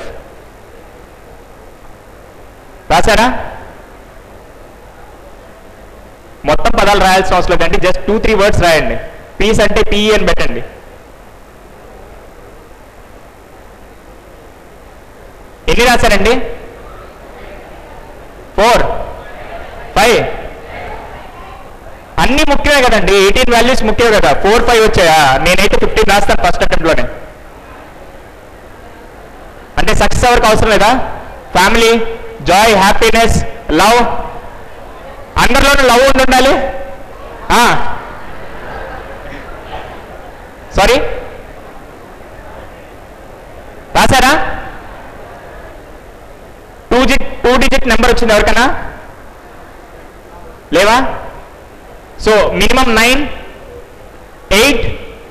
రాశారా మొత్తం పదాలు రాయాల్సిన అవసరం లేదండి జస్ట్ టూ త్రీ వర్డ్స్ రాయండి పీస్ అంటే పిఈ అని పెట్టండి ఎన్ని రాశారండి ఫోర్ ఫైవ్ అన్ని ముఖ్యమే కదండి ఎయిటీన్ వాల్యూస్ ముఖ్యమే కదా ఫోర్ ఫైవ్ వచ్చాయా నేనైతే ఫిఫ్టీన్ రాస్తాను ఫస్ట్ అటెంప్ట్లోనే అంటే సక్సెస్ ఎవరికి అవసరం లేదా ఫ్యామిలీ జాయ్ హ్యాపీనెస్ లవ్ అందరిలోనూ లవ్ ఉండి ఉండాలి సారీ రాశారా two digit two digit number వచ్చింది ఎవరికైనా లేవా so minimum nine eight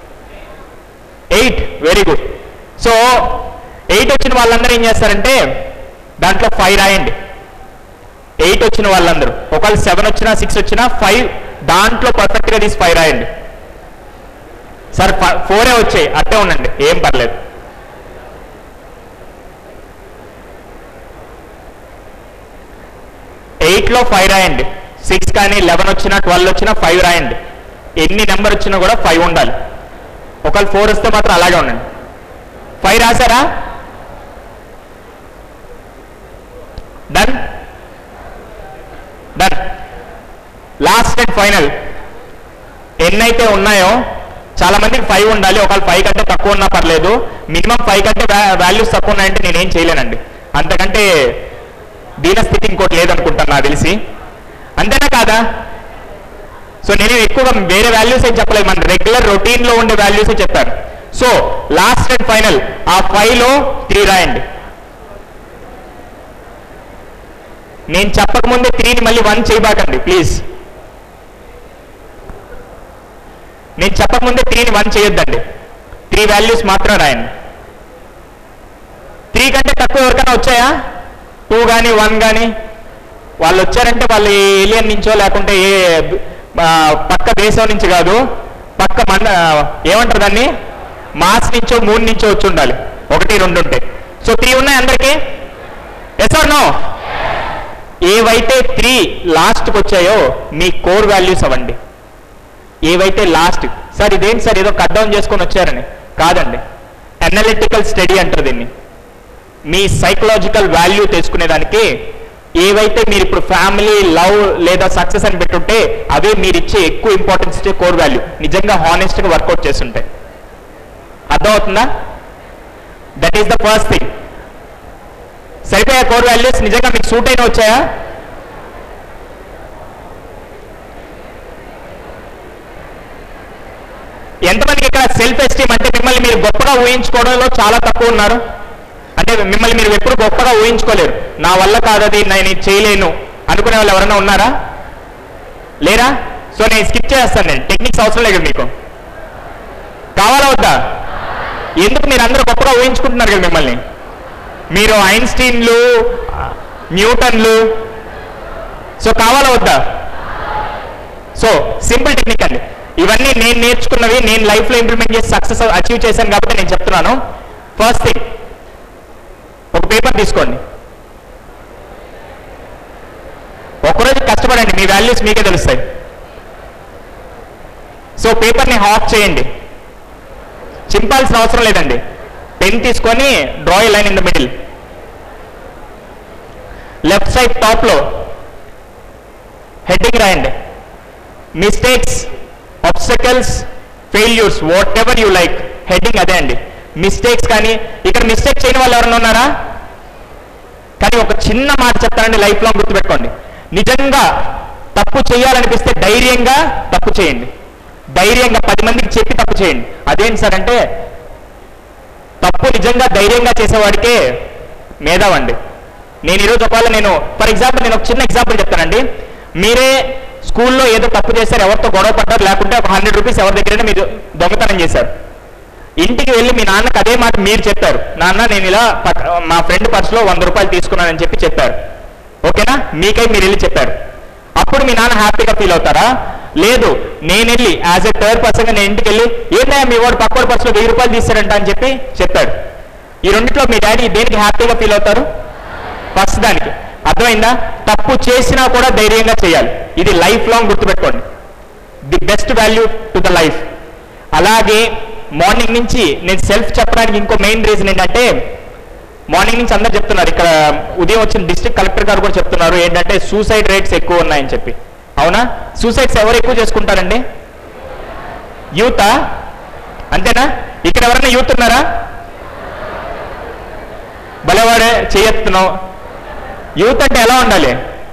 eight very good so eight వచ్చిన వాళ్ళందరూ ఏం చేస్తారంటే దాంట్లో ఫైవ్ రాయండి ఎయిట్ వచ్చిన వాళ్ళందరూ ఒకవేళ సెవెన్ వచ్చినా సిక్స్ వచ్చినా ఫైవ్ దాంట్లో పర్ఫెక్ట్గా తీసి ఫైవ్ రాయండి సార్ ఫోరే వచ్చాయి అట్టే ఉండండి ఏం పర్లేదు ఎయిట్లో ఫైవ్ రాయండి సిక్స్ కానీ లెవెన్ వచ్చినా ట్వెల్వ్ వచ్చినా ఫైవ్ రాయండి ఎన్ని నెంబర్ వచ్చినా కూడా ఫైవ్ ఉండాలి ఒకవేళ ఫోర్ వస్తే మాత్రం అలాగే ఉండండి ఫైవ్ రాశారా done done last and final ఎన్నైతే ఉన్నాయో చాలా మందికి ఫైవ్ ఉండాలి ఒకవేళ ఫైవ్ కంటే తక్కువ ఉన్నా పర్లేదు మినిమం ఫైవ్ కంటే వాల్యూస్ తక్కువ ఉన్నాయంటే నేనేం చేయలేనండి అంతకంటే దీనస్థితి ఇంకోటి లేదనుకుంటాను నాకు తెలిసి అంతేనా కాదా సో నేను ఎక్కువగా వేరే వాల్యూస్ ఏం చెప్పలేదు మన రెగ్యులర్ రొటీన్ లో ఉండే వాల్యూస్ చెప్పాను సో లాస్ట్ అండ్ ఫైనల్ ఆ ఫైవ్ లో త్రీ రాయండి నేను చెప్పకముందే త్రీని మళ్ళీ వన్ చేయబాకండి ప్లీజ్ నేను చెప్పకముందే త్రీని వన్ చేయొద్దండి త్రీ వాల్యూస్ మాత్రం రాయండి త్రీ కంటే తక్కువ ఎవరికైనా వచ్చాయా టూ కానీ వన్ కానీ వాళ్ళు వచ్చారంటే వాళ్ళు ఏలియన్ నుంచో లేకుంటే ఏ ఆ, పక్క దేశం నుంచి కాదు పక్క మండ ఏమంటారు దాన్ని మాస్ నుంచో మూడు నుంచో వచ్చి ఉండాలి ఒకటి రెండు ఉంటాయి సో త్రీ ఉన్నాయి అందరికీ ఎస్ ఆర్ నో ఏవైతే త్రీ లాస్ట్కి వచ్చాయో మీ కోర్ వాల్యూస్ అవ్వండి ఏవైతే లాస్ట్ సార్ ఇదేంటి సార్ ఏదో కట్ డౌన్ చేసుకొని వచ్చారని కాదండి అనలిటికల్ స్టడీ అంటారు దీన్ని మీ సైకలాజికల్ వాల్యూ తెలుసుకునేదానికి ఏవైతే మీరు ఇప్పుడు ఫ్యామిలీ లవ్ లేదా సక్సెస్ అని పెట్టుంటే అవే మీరు ఇచ్చే ఎక్కువ ఇంపార్టెన్స్ ఇచ్చే కోర్ వాల్యూ నిజంగా హానెస్ట్గా వర్కౌట్ చేస్తుంటాయి అర్థమవుతుందా that is the first thing సరిపోయా కోర్ వాల్యూస్ నిజంగా మీకు సూట్ అయిన వచ్చాయా ఎంతమందికి ఇక్కడ సెల్ఫ్ ఎస్టీమ్ అంటే మిమ్మల్ని మీరు గొప్పగా ఊహించుకోవడంలో చాలా తక్కువ ఉన్నారు అంటే అంటే మిమ్మల్ని మీరు ఎప్పుడు గొప్పగా ఊహించుకోలేరు నా వల్ల కాదది నేను ఇది చేయలేను అనుకునే వాళ్ళు ఎవరైనా ఉన్నారా లేరా సో నేను స్కిప్ చేస్తాను నేను టెక్నిక్స్ అవసరం లేదు మీకు కావాలా వద్దా ఎందుకు మీరు అందరూ గొప్పగా ఊహించుకుంటున్నారు కదా మిమ్మల్ని మీరు ఐన్స్టీన్లు న్యూటన్లు సో కావాలా వద్దా సో సింపుల్ టెక్నిక్ అండి ఇవన్నీ నేను నేర్చుకున్నవి నేను లైఫ్లో ఇంప్లిమెంట్ చేసి సక్సెస్ అచీవ్ చేశాను కాబట్టి నేను చెప్తున్నాను ఫస్ట్ థింగ్ ఒక పేపర్ తీసుకోండి ఒకరోజు కష్టపడండి మీ వాల్యూస్ మీకే తెలుస్తాయి సో పేపర్ని హాఫ్ చేయండి చింపాల్సిన అవసరం లేదండి పెన్ తీసుకొని draw line in the middle left side టాప్లో హెడ్డింగ్ రాయండి mistakes obstacles failures whatever you like heading అదే అండి మిస్టేక్స్ కానీ ఇక్కడ మిస్టేక్ చేయని వాళ్ళు ఎవరైనా ఉన్నారా కానీ ఒక చిన్న మాట చెప్తానండి లైఫ్ లాంగ్ గుర్తుపెట్టుకోండి నిజంగా తప్పు చేయాలనిపిస్తే ధైర్యంగా తప్పు చేయండి ధైర్యంగా పది మందికి చెప్పి తప్పు చేయండి అదేంటి సార్ అంటే తప్పు నిజంగా ధైర్యంగా చేసేవాడికే మేధావండి నేను ఈరోజు ఒకవేళ నేను ఫర్ ఎగ్జాంపుల్ నేను ఒక చిన్న ఎగ్జాంపుల్ చెప్తానండి మీరే స్కూల్లో ఏదో తప్పు చేశారు ఎవరితో గొడవ పడ్డారు లేకుంటే ఒక హండ్రెడ్ రూపీస్ ఎవరి దగ్గరైనా మీరు దొంగతనం చేశారు ఇంటికి వెళ్ళి మీ నాన్నకి అదే మాట మీరు చెప్పారు నాన్న నేను ఇలా పక్- మా ఫ్రెండ్ పర్సులో వంద రూపాయలు తీసుకున్నానని చెప్పి చెప్పారు ఓకేనా మీకై మీరు వెళ్ళి చెప్పారు అప్పుడు మీ నాన్న హ్యాపీగా ఫీల్ అవుతారా లేదు నేను వెళ్ళి యాజ్ ఎ థర్డ్ పర్సన్గా నేను ఇంటికి వెళ్ళి ఏంటయ్యా మీ వాడు పక్కోడి పర్సులో వెయ్యి రూపాయలు తీశారంట అని చెప్పి చెప్పాడు ఈ రెండిట్లో మీ డాడీ దేనికి హ్యాపీగా ఫీల్ అవుతారు ఫస్ట్ దానికి అర్థమైందా తప్పు చేసినా కూడా ధైర్యంగా చేయాలి ఇది లైఫ్ లాంగ్ గుర్తుపెట్టుకోండి the best value to the life అలాగే మార్నింగ్ నుంచి నేను సెల్ఫ్ చెప్పడానికి ఇంకో మెయిన్ రీజన్ ఏంటంటే మార్నింగ్ నుంచి అందరు చెప్తున్నారు ఇక్కడ ఉదయం వచ్చిన డిస్ట్రిక్ట్ కలెక్టర్ గారు కూడా చెప్తున్నారు ఏంటంటే సూసైడ్ రేట్స్ ఎక్కువ ఉన్నాయని చెప్పి అవునా సూసైడ్స్ ఎవరు ఎక్కువ చేసుకుంటారండి యూతా అంతేనా ఇక్కడ ఎవరైనా యూత్ ఉన్నారా భలేవాడే చేయెత్తున్నావు యూత్ అంటే ఎలా ఉండాలి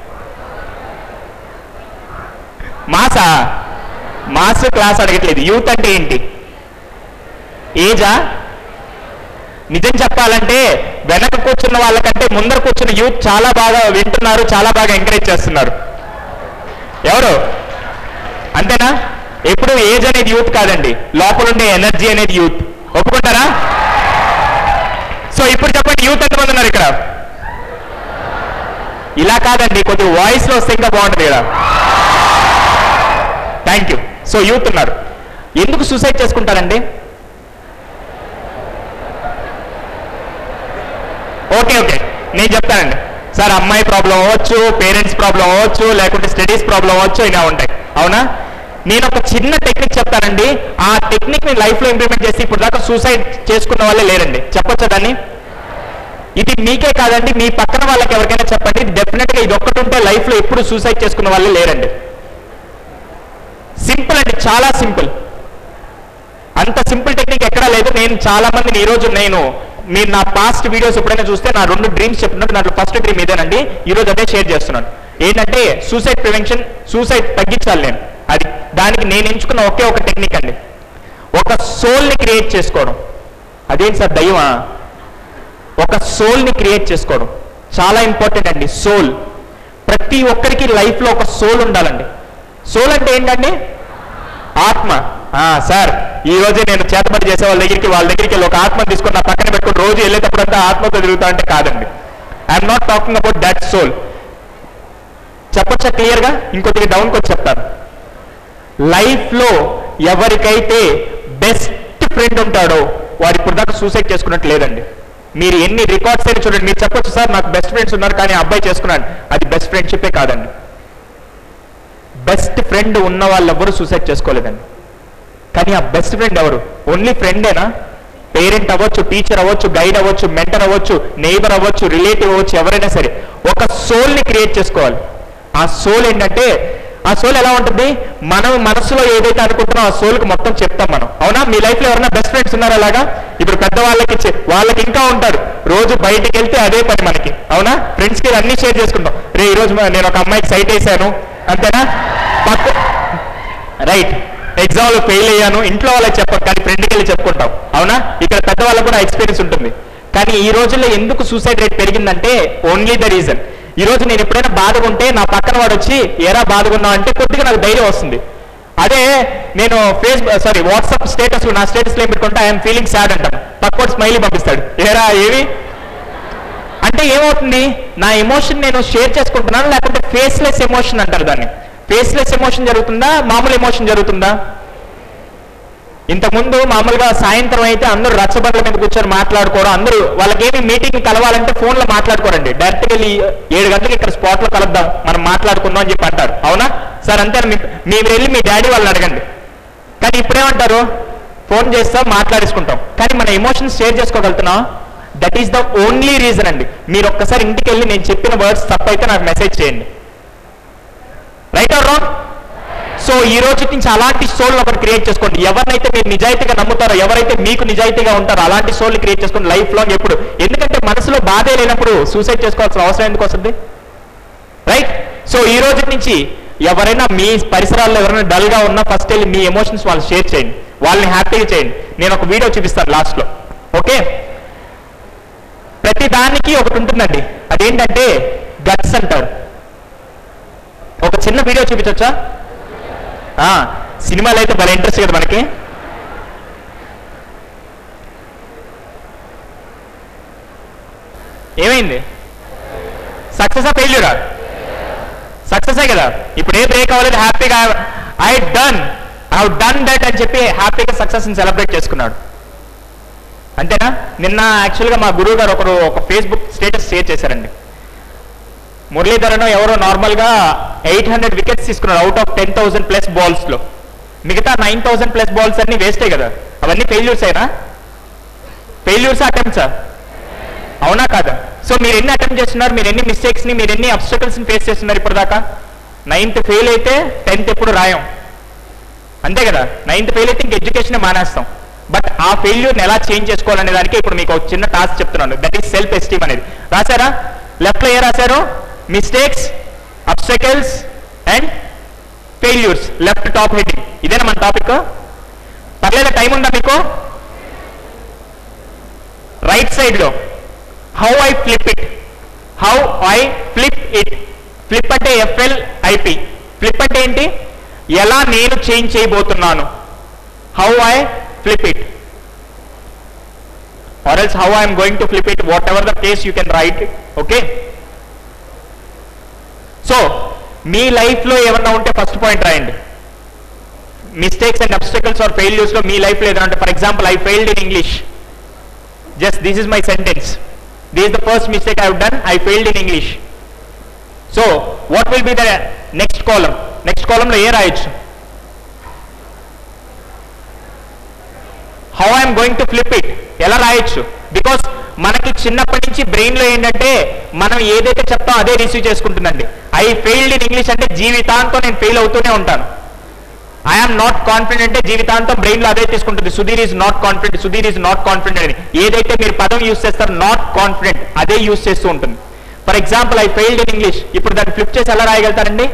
మాసా మాస్ క్లాస్ అడగట్లేదు యూత్ అంటే ఏంటి ఏజా నిజం చెప్పాలంటే వెనక కూర్చున్న వాళ్ళకంటే ముందర కూర్చున్న యూత్ చాలా బాగా వింటున్నారు చాలా బాగా ఎంకరేజ్ చేస్తున్నారు ఎవరు అంతేనా ఎప్పుడు ఏజ్ అనేది యూత్ కాదండి లోపల ఉండే ఎనర్జీ అనేది యూత్ ఒప్పుకుంటారా సో ఇప్పుడు చెప్పండి యూత్ ఎంతమంది ఉన్నారు ఇక్కడ ఇలా కాదండి కొద్దిగా వాయిస్ లో వస్తే ఇంకా బాగుంటుంది కదా థ్యాంక్ యూ సో యూత్ ఉన్నారు ఎందుకు సూసైడ్ చేసుకుంటారండి ఓకే ఓకే నేను చెప్తానండి సార్ అమ్మాయి ప్రాబ్లం అవ్వచ్చు పేరెంట్స్ ప్రాబ్లం అవ్వచ్చు లేకుంటే స్టడీస్ ప్రాబ్లం అవ్వచ్చు ఇలా ఉంటాయి అవునా నేను ఒక చిన్న టెక్నిక్ చెప్తానండి ఆ టెక్నిక్ ని లైఫ్ లో ఇంప్లిమెంట్ చేసి ఇప్పుడు దాకా సూసైడ్ చేసుకున్న వాళ్ళే లేరండి చెప్పొచ్చా దాన్ని ఇది మీకే కాదండి మీ పక్కన వాళ్ళకి ఎవరికైనా చెప్పండి డెఫినెట్ గా ఇది ఒక్కటి ఉంటే లైఫ్ లో ఎప్పుడు సూసైడ్ చేసుకున్న వాళ్ళే లేరండి సింపుల్ అండి చాలా సింపుల్ అంత సింపుల్ టెక్నిక్ ఎక్కడా లేదు నేను చాలా మందిని ఈ రోజు నేను మీరు నా పాస్ట్ వీడియోస్ ఎప్పుడైనా చూస్తే నా రెండు డ్రీమ్స్ చెప్పినట్టు దాంట్లో ఫస్ట్ డ్రీమ్ ఇదేనండి ఈ రోజు అదే షేర్ చేస్తున్నాను ఏంటంటే సూసైడ్ ప్రివెన్షన్ సూసైడ్ తగ్గించాలి నేను అది దానికి నేను ఎంచుకున్న ఒకే ఒక టెక్నిక్ అండి ఒక సోల్ని క్రియేట్ చేసుకోవడం అదేంటి సార్ దయ్యమా ఒక సోల్ని క్రియేట్ చేసుకోవడం చాలా ఇంపార్టెంట్ అండి సోల్ ప్రతి ఒక్కరికి లైఫ్లో ఒక సోల్ ఉండాలండి సోల్ అంటే ఏంటండి ఆత్మ ఆ, సార్ ఈ రోజే నేను చేతబడి చేసే వాళ్ళ దగ్గరికి వాళ్ళ దగ్గరికి వెళ్ళి ఒక ఆత్మ తీసుకొని నా పక్కన పెట్టుకుని రోజు వెళ్ళేటప్పుడు అంతా ఆత్మతో తిరుగుతా అంటే కాదండి I'm not talking about that soul చెప్పొచ్చా క్లియర్గా ఇంకొద్దిగా డౌన్కి వచ్చి చెప్తాను లైఫ్లో ఎవరికైతే బెస్ట్ ఫ్రెండ్ ఉంటాడో వాడు ఇప్పుడు దాకా సూసైడ్ చేసుకున్నట్టు లేదండి మీరు ఎన్ని రికార్డ్స్ అయినా చూడండి మీరు చెప్పొచ్చు సార్ నాకు బెస్ట్ ఫ్రెండ్స్ ఉన్నారు కానీ ఆ అబ్బాయి చేసుకున్నాడు అది బెస్ట్ ఫ్రెండ్షిప్పే కాదండి బెస్ట్ ఫ్రెండ్ ఉన్న వాళ్ళు ఎవరు సూసైడ్ చేసుకోలేదండి కానీ ఆ బెస్ట్ ఫ్రెండ్ ఎవరు ఓన్లీ ఫ్రెండేనా పేరెంట్ అవ్వచ్చు టీచర్ అవ్వచ్చు గైడ్ అవ్వచ్చు మెంటర్ అవ్వచ్చు నైబర్ అవ్వచ్చు రిలేటివ్ అవ్వచ్చు ఎవరైనా సరే ఒక సోల్ని క్రియేట్ చేసుకోవాలి ఆ సోల్ ఏంటంటే ఆ సోల్ ఎలా ఉంటుంది మనం మనసులో ఏదైతే అనుకుంటున్నామో ఆ సోల్కి మొత్తం చెప్తాం మనం అవునా మీ లైఫ్లో ఎవరైనా బెస్ట్ ఫ్రెండ్స్ ఉన్నారు అలాగా ఇప్పుడు పెద్ద వాళ్ళకి చె- వాళ్ళకి ఇంకా ఉంటారు రోజు బయటికి వెళ్తే అదే పని మనకి అవునా ఫ్రెండ్స్కి అన్ని షేర్ చేసుకుంటాం రే ఈ రోజు మ- నేను ఒక అమ్మాయికి సైట్ వేసాను అంతేనా పక్క రైట్ ఎగ్జామ్ లో ఫెయిల్ అయ్యాను ఇంట్లో వాళ్ళకి చెప్పం కానీ ఫ్రెండ్కి వెళ్ళి చెప్పుకుంటాం అవునా ఇక్కడ పెద్దవాళ్ళకు కూడా ఎక్స్పీరియన్స్ ఉంటుంది కానీ ఈ రోజుల్లో ఎందుకు సూసైడ్ రేట్ పెరిగిందంటే ఓన్లీ ద రీజన్ ఈ రోజు నేను ఎప్పుడైనా బాధగా ఉంటే నా పక్కన వాడు వచ్చి ఏరా బాధగున్నావు అంటే కొద్దిగా నాకు ధైర్యం వస్తుంది అదే నేను ఫేస్బుక్ సారీ వాట్సాప్ స్టేటస్ నా స్టేటస్ ఏం పెట్టుకుంటే ఐఎమ్ ఫీలింగ్ సాడ్ అంటాను పక్కోటి స్మైలీ పంపిస్తాడు ఏరా ఏవి అంటే ఏమవుతుంది నా ఎమోషన్ నేను షేర్ చేసుకుంటున్నాను లేకుంటే ఫేస్లెస్ ఎమోషన్ అంటారు దాన్ని ఫేస్లెస్ ఎమోషన్ జరుగుతుందా మామూలు ఎమోషన్ జరుగుతుందా ఇంతకుముందు మామూలుగా సాయంత్రం అయితే అందరూ రచ్చబండ్ల మీద కూర్చొని మాట్లాడుకోవడం అందరూ వాళ్ళకేమి మీటింగ్ కలవాలంటే ఫోన్లో మాట్లాడుకోరండి డైరెక్ట్గా వెళ్ళి ఏడు గంటలకు ఇక్కడ స్పాట్లో కలుద్దాం మనం మాట్లాడుకుందాం అని చెప్పి అంటారు అవునా సార్ అంతే మీ మీరు వెళ్ళి మీ డాడీ వాళ్ళని అడగండి కానీ ఇప్పుడేమంటారు ఫోన్ చేస్తాం మాట్లాడేసుకుంటాం కానీ మన ఎమోషన్స్ షేర్ చేసుకోగలుగుతున్నాం that is the only reason అండి మీరు ఒక్కసారి ఇంటికి వెళ్ళి నేను చెప్పిన వర్డ్స్ తప్పైతే నాకు మెసేజ్ చేయండి రైట్ ఆర్ రాంగ్ సో ఈ రోజు నుంచి అలాంటి సోల్ ఒకటి క్రియేట్ చేసుకోండి ఎవరినైతే మీరు నిజాయితీగా నమ్ముతారో ఎవరైతే మీకు నిజాయితీగా ఉంటారో అలాంటి సోల్ క్రియేట్ చేసుకోండి లైఫ్ లాంగ్ ఎప్పుడు ఎందుకంటే మనసులో బాధే లేనప్పుడు సూసైడ్ చేసుకోవాల్సిన అవసరం ఎందుకు వస్తుంది రైట్ సో ఈ రోజు నుంచి ఎవరైనా మీ పరిసరాల్లో ఎవరైనా డల్ గా ఉన్నా ఫస్ట్ వెళ్ళి మీ ఎమోషన్స్ వాళ్ళు షేర్ చేయండి వాళ్ళని హ్యాపీగా చేయండి నేను ఒక వీడియో చూపిస్తాను లాస్ట్ లో ఓకే ప్రతి దానికి ఒకటి ఉంటుందండి అదేంటంటే గట్స్ అంటారు ఒక చిన్న వీడియో చూపించవచ్చా ఆ, సినిమాలు అయితే భలే ఇంట్రెస్ట్ కదా మనకి ఏమైంది సక్సెస్ ఆ ఫెయిల్యూరా సక్సెసే కదా ఇప్పుడు ఏ బ్రేక్ అవ్వలేదు హ్యాపీగా I done I done that అని చెప్పి హ్యాపీగా సక్సెస్ సెలబ్రేట్ చేసుకున్నాడు అంతేనా నిన్న యాక్చువల్గా మా గురువు గారు ఒకరు ఒక ఫేస్బుక్ స్టేటస్ షేర్ చేశారండి మురళీధరన్ ఎవరో నార్మల్గా ఎయిట్ హండ్రెడ్ వికెట్స్ తీసుకున్నారు out of ten thousand plus బాల్స్లో మిగతా నైన్ థౌసండ్ ప్లస్ బాల్స్ అన్ని వేస్టే కదా అవన్నీ ఫెయిల్యూర్స్ అయినా ఫెయిల్యూర్స్ అటెంప్ట్సా అవునా కాదా సో మీరు ఎన్ని అటెంప్ట్ చేస్తున్నారు మీరు ఎన్ని మిస్టేక్స్ని మీరు ఎన్ని అబ్స్టకల్స్ని ఫేస్ చేస్తున్నారు ఇప్పటిదాకా నైన్త్ ఫెయిల్ అయితే టెన్త్ ఎప్పుడు రాయం అంతే కదా నైన్త్ ఫెయిల్ అయితే ఇంక ఎడ్యుకేషన్ మానేస్తాం బట్ ఆ ఫెయిల్యూర్ని ఎలా చేంజ్ చేసుకోవాలనే దానికి ఇప్పుడు మీకు ఒక చిన్న టాస్క్ చెప్తున్నాను దట్ ఈస్ సెల్ఫ్ ఎస్టీమ్ అనేది రాశారా లెఫ్ట్లో ఏ రాశారు mistakes obstacles and failures left top heading ఇదేనా మన టాపిక్ పర్లేదా టైం ఉందా మీకు రైట్ సైడ్ లో how I flip it how I flip it flip అంటే ఎఫ్ఎల్ ఐపి ఫ్లిప్ అంటే ఏంటి ఎలా నేను చేంజ్ చేయబోతున్నాను how I flip it or else how I'm going to flip it whatever the case you can write okay so మీ లైఫ్లో ఏమన్నా ఉంటే ఫస్ట్ పాయింట్ రాయండి మిస్టేక్స్ అండ్ అబ్స్టకల్స్ ఆర్ ఫెయిల్యూర్స్లో మీ లైఫ్లో ఏదైనా ఉంటే for example I failed in English just this is my sentence this is the first mistake i have done i failed in english so what will be the next column next column లో ఏ రాయొచ్చు how I'm going to flip it ఎలా రాయొచ్చు బికాస్ మనకి చిన్నప్పటి నుంచి బ్రెయిన్ లో ఏంటంటే మనం ఏదైతే చెప్తాం అదే రిసీవ్ చేసుకుంటుందండి ఐ ఫెయిల్డ్ ఇన్ ఇంగ్లీష్ అంటే జీవితాంతం నేను ఫెయిల్ అవుతూనే ఉంటాను ఐఎమ్ నాట్ కాన్ఫిడెంట్ అంటే జీవితాంతం బ్రెయిన్ లో అదే తీసుకుంటుంది Sudheer is not confident Sudheer is not confident అని ఏదైతే మీరు పదం యూస్ చేస్తారో నాట్ కాన్ఫిడెంట్ అదే యూస్ చేస్తూ ఉంటుంది for example I failed in English ఇప్పుడు దాన్ని ఫ్లిప్ చేసి ఎలా రాయగలుగుతారండి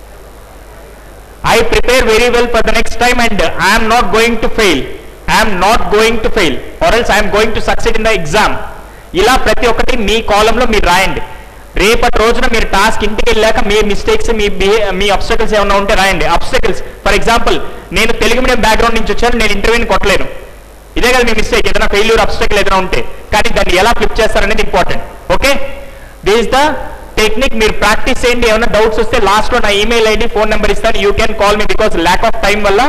I prepare very well for the next time and I'm not going to fail I'm not going to fail or else I'm going to succeed in the exam ఇలా ప్రతి ఒక్కటి మీ కాలంలో మీరు రాయండి రేపటి రోజున మీరు టాస్క్ ఇంటికి వెళ్ళాక మీ మిస్టేక్స్ మీ బిహే- మీ అబ్స్టకల్స్ ఏమైనా ఉంటే రాయండి అబ్స్టకల్స్ ఫర్ ఎగ్జాంపుల్ నేను తెలుగు మీడియం బ్యాక్గ్రౌండ్ నుంచి వచ్చాను నేను ఇంటర్వ్యూని కొట్టలేను ఇదే కదా మీ మిస్టేక్ ఏదైనా ఫెయిల్యూర్ అబ్స్టకల్ ఏదైనా ఉంటే కానీ దాన్ని ఎలా ఫ్లిప్ చేస్తారనేది important okay this the technique మీరు ప్రాక్టీస్ చేయండి ఏమైనా డౌట్స్ వస్తే లాస్ట్ లో నా ఈమెయిల్ ఐడి ఫోన్ నెంబర్ ఇస్తాను you can call me because lack of time వల్ల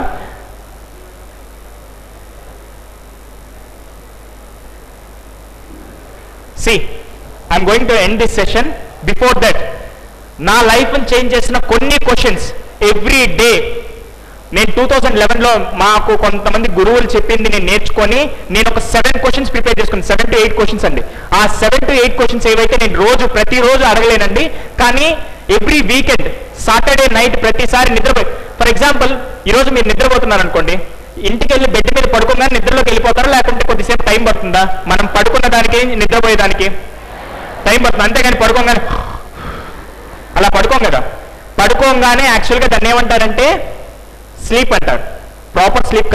సి I'm going to end this session before that నా లైఫ్ చేంజ్ చేసిన కొన్ని క్వశ్చన్స్ ఎవ్రీ డే నేను టూ థౌజండ్ లెవెన్లో మాకు కొంతమంది గురువులు చెప్పింది నేను నేర్చుకొని నేను ఒక సెవెన్ క్వశ్చన్స్ ప్రిపేర్ చేసుకున్నాను సెవెన్ టు ఎయిట్ క్వశ్చన్స్ అండి ఆ సెవెన్ టు ఎయిట్ క్వశ్చన్స్ ఏవైతే నేను రోజు ప్రతిరోజు అడగలేనండి కానీ ఎవ్రీ వీకెండ్ సాటర్డే నైట్ ప్రతిసారి నిద్రపోయి ఫర్ ఎగ్జాంపుల్ ఈరోజు మీరు నిద్రపోతున్నారు అనుకోండి ఇంటికి వెళ్ళి బెడ్ మీద పడుకోగానే నిద్రలోకి వెళ్ళిపోతారా లేకుంటే కొద్దిసేపు టైం పడుతుందా మనం పడుకున్న దానికి నిద్రపోయేదానికి టైం పడుతుంది అంతేగాని పడుకోగానే అలా పడుకోం కదా పడుకోగానే యాక్చువల్గా దాన్ని ఏమంటారంటే స్లీప్ అంటారు ప్రాపర్ స్లీప్ కాదండి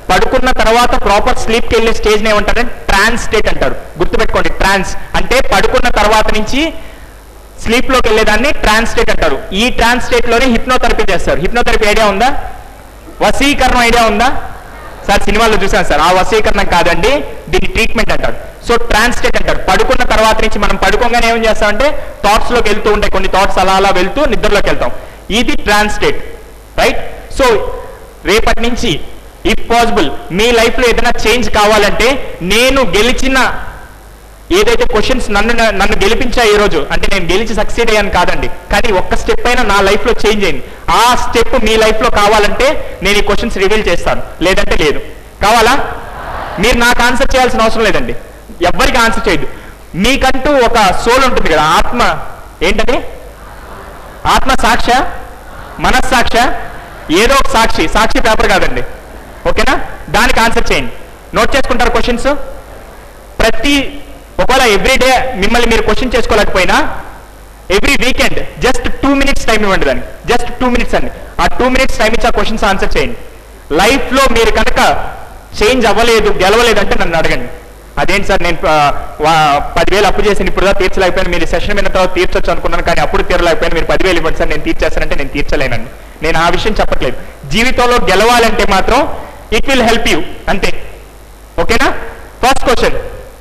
పడుకున్న తర్వాత ప్రాపర్ స్లీప్కి వెళ్ళే స్టేజ్ని ఏమంటారంటే ట్రాన్స్ స్టేట్ అంటారు గుర్తుపెట్టుకోండి ట్రాన్స్ అంటే పడుకున్న తర్వాత నుంచి స్లీప్ లోకి వెళ్ళేదాన్ని ట్రాన్స్ స్టేట్ అంటారు ఈ ట్రాన్స్ స్టేట్ లోనే హిప్నోథెరపీ చేస్తారు హిప్నోథెరపీ ఐడియా ఉందా వశీకరణం ఐడియా ఉందా సార్ సినిమాలో చూసాను సార్ ఆ వశీకరణం కాదండి దీన్ని ట్రీట్మెంట్ అంటారు సో ట్రాన్స్ స్టేట్ అంటారు పడుకున్న తర్వాత నుంచి మనం పడుకోగానే ఏం చేస్తామంటే థాట్స్ లోకి వెళ్తూ ఉంటాయి కొన్ని థాట్స్ అలా అలా వెళ్తూ నిద్రలోకి వెళ్తాం ఇది ట్రాన్స్ స్టేట్ రైట్ సో రేపటి నుంచి ఇఫ్ పాసిబుల్ మీ లైఫ్ లో ఏదైనా చేంజ్ కావాలంటే నేను గెలిచిన ఏదైతే క్వశ్చన్స్ నన్ను నన్ను గెలిపించా ఈ రోజు అంటే నేను గెలిచి సక్సీడ్ అయ్యాను కాదండి కానీ ఒక్క స్టెప్ అయినా నా లైఫ్ లో చేంజ్ అయింది ఆ స్టెప్ మీ లైఫ్ లో కావాలంటే నేను ఈ క్వశ్చన్స్ రివీల్ చేస్తాను లేదంటే లేదు కావాలా మీరు నాకు ఆన్సర్ చేయాల్సిన అవసరం లేదండి ఎవ్వరికి ఆన్సర్ చేయదు మీకంటూ ఒక సోల్ ఉంటుంది కదా ఆత్మ ఏంటది ఆత్మ సాక్ష మనస్సాక్ష ఏదో ఒక సాక్షి సాక్షి పేపర్ కాదండి ఓకేనా దానికి ఆన్సర్ చేయండి నోట్ చేసుకుంటారు క్వశ్చన్స్ ప్రతి ఒకవేళ ఎవ్రీడే మిమ్మల్ని మీరు క్వశ్చన్ చేసుకోలేకపోయినా every weekend just two minutes time ఇవ్వండి దానికి జస్ట్ టూ మినిట్స్ అండి ఆ టూ మినిట్స్ టైం ఇచ్చి ఆ క్వశ్చన్స్ ఆన్సర్ చేయండి లైఫ్లో మీరు కనుక చేంజ్ అవ్వలేదు గెలవలేదంటే నన్ను అడగండి అదేంటి సార్ నేను ఆ, వా- పదివేలు అప్పు చేసి ఇప్పుడు దాకా తీర్చలేకపోయాను మీరు సెషన్ విన్న తర్వాత తీర్చొచ్చు అనుకున్నాను కానీ అప్పుడు తీరలేకపోయాను మీరు పదివేలు ఇవ్వండి సార్ నేను తీర్చేస్తానంటే నేను తీర్చలేనండి నేను ఆ విషయం చెప్పట్లేదు జీవితంలో గెలవాలంటే మాత్రం ఇట్ విల్ హెల్ప్ యూ అంతే ఓకేనా first question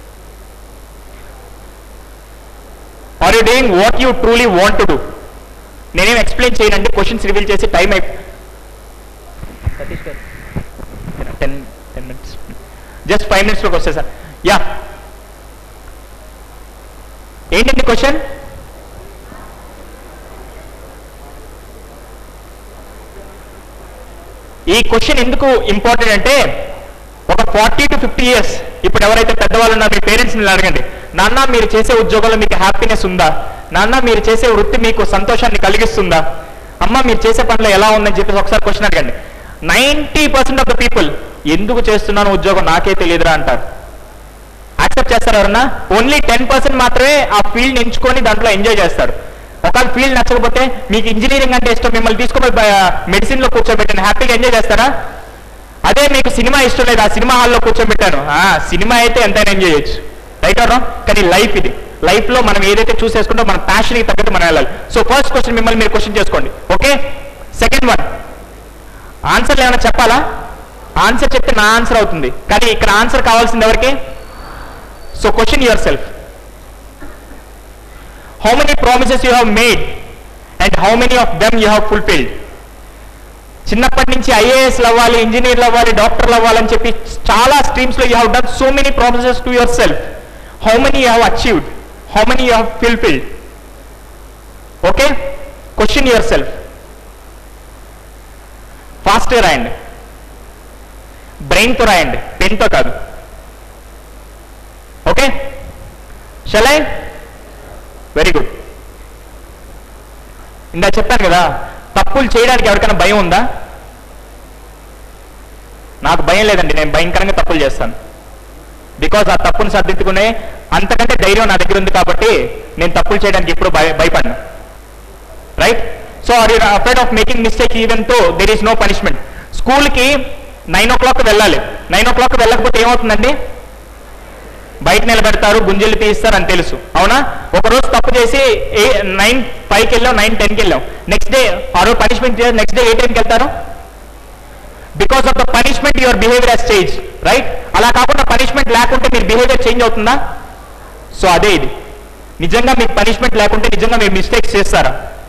are you doing what you truly want to do నేనేం ఎక్స్ప్లెయిన్ చేయనండి క్వశ్చన్స్ రివీల్ చేసి టైం అయి ten ten minutes just five మినిట్స్లోకి వస్తాయి సార్ యా ఏంటండి క్వశ్చన్ ఈ క్వశ్చన్ ఎందుకు ఇంపార్టెంట్ అంటే ఒక ఫార్టీ టు ఫిఫ్టీ ఇయర్స్ ఇప్పుడు ఎవరైతే పెద్దవాళ్ళు ఉన్నారో మీ పేరెంట్స్ మీరు అడగండి నాన్న మీరు చేసే ఉద్యోగంలో మీకు హ్యాపీనెస్ ఉందా నాన్న మీరు చేసే వృత్తి మీకు సంతోషాన్ని కలిగిస్తుందా అమ్మ మీరు చేసే పనిలో ఎలా ఉందని చెప్పేసి ఒకసారి క్వశ్చన్ అడగండి ninety percent of the people ఎందుకు చేస్తున్నాను ఉద్యోగం నాకే తెలియదురా అంటారు యాక్సెప్ట్ చేస్తారు ఎవరన్నా ఓన్లీ టెన్ పర్సెంట్ మాత్రమే ఆ ఫీల్డ్ ఎంచుకొని దాంట్లో ఎంజాయ్ చేస్తారు ఒకవేళ ఫీల్డ్ నచ్చకపోతే మీకు ఇంజనీరింగ్ అంటే ఇష్టం మిమ్మల్ని తీసుకుపోయి మెడిసిన్ లో కూర్చోబెట్టాను హ్యాపీగా ఎంజాయ్ చేస్తారా అదే మీకు సినిమా ఇష్టం లేదు ఆ సినిమా హాల్లో కూర్చోబెట్టాను ఆ సినిమా అయితే ఎంతైనా ఎంజాయ్ చేయొచ్చు రైట్ ఆర్ కానీ లైఫ్ ఇది లైఫ్ లో మనం ఏదైతే చూస్ చేసుకుంటో మన ప్యాషన్ కి తగ్గట్టు మనం వెళ్ళాలి సో ఫస్ట్ క్వశ్చన్ మిమ్మల్ని మీరు క్వశ్చన్ చేసుకోండి ఓకే సెకండ్ వన్ ఆన్సర్లు ఏమైనా చెప్పాలా ఆన్సర్ చెప్తే నా ఆన్సర్ అవుతుంది కానీ ఇక్కడ ఆన్సర్ కావాల్సింది ఎవరికి so question yourself how many promises you have made and how many of them you have fulfilled చిన్నప్పటి నుంచి ఐఏఎస్లు అవ్వాలి ఇంజనీర్లు అవ్వాలి డాక్టర్లు అవ్వాలని చెప్పి చాలా స్ట్రీమ్స్ లో you have done so many promises to yourself how many you have achieved how many you have fulfilled okay question yourself ఫాస్ట్గా రాయండి బ్రెయిన్తో రాయండి పెన్తో కాదు ఓకే షలై వెరీ గుడ్ ఇందా చెప్పాను కదా తప్పులు చేయడానికి ఎవరికైనా భయం ఉందా నాకు భయం లేదండి నేను భయంకరంగా తప్పులు చేస్తాను బికాజ్ ఆ తప్పును సర్దిద్దుకునే అంతకంటే ధైర్యం నా దగ్గర ఉంది కాబట్టి నేను తప్పులు చేయడానికి ఎప్పుడు భయ భయపడను right so are you afraid of making mistake even though there is no punishment స్కూల్కి నైన్ ఓ క్లాక్ వెళ్ళాలి నైన్ ఓ క్లాక్ వెళ్ళకపోతే ఏమవుతుందండి బయట నిలబెడతారు గుంజలు తీస్తారు అని తెలుసు అవునా ఒక రోజు తప్పు చేసి ఏ నైన్ ఫైవ్కి వెళ్ళాం నైన్ టెన్కి వెళ్ళాం నెక్స్ట్ డే ఆ రోజు పనిష్మెంట్ నెక్స్ట్ డే ఏ టైంకి వెళ్తారు because of the punishment your behaviour has change right అలా కాకుండా పనిష్మెంట్ లేకుంటే మీరు బిహేవియర్ చేంజ్ అవుతుందా సో అదే ఇది నిజంగా మీకు పనిష్మెంట్ లేకుంటే నిజంగా మీరు మిస్టేక్స్ చేస్తారా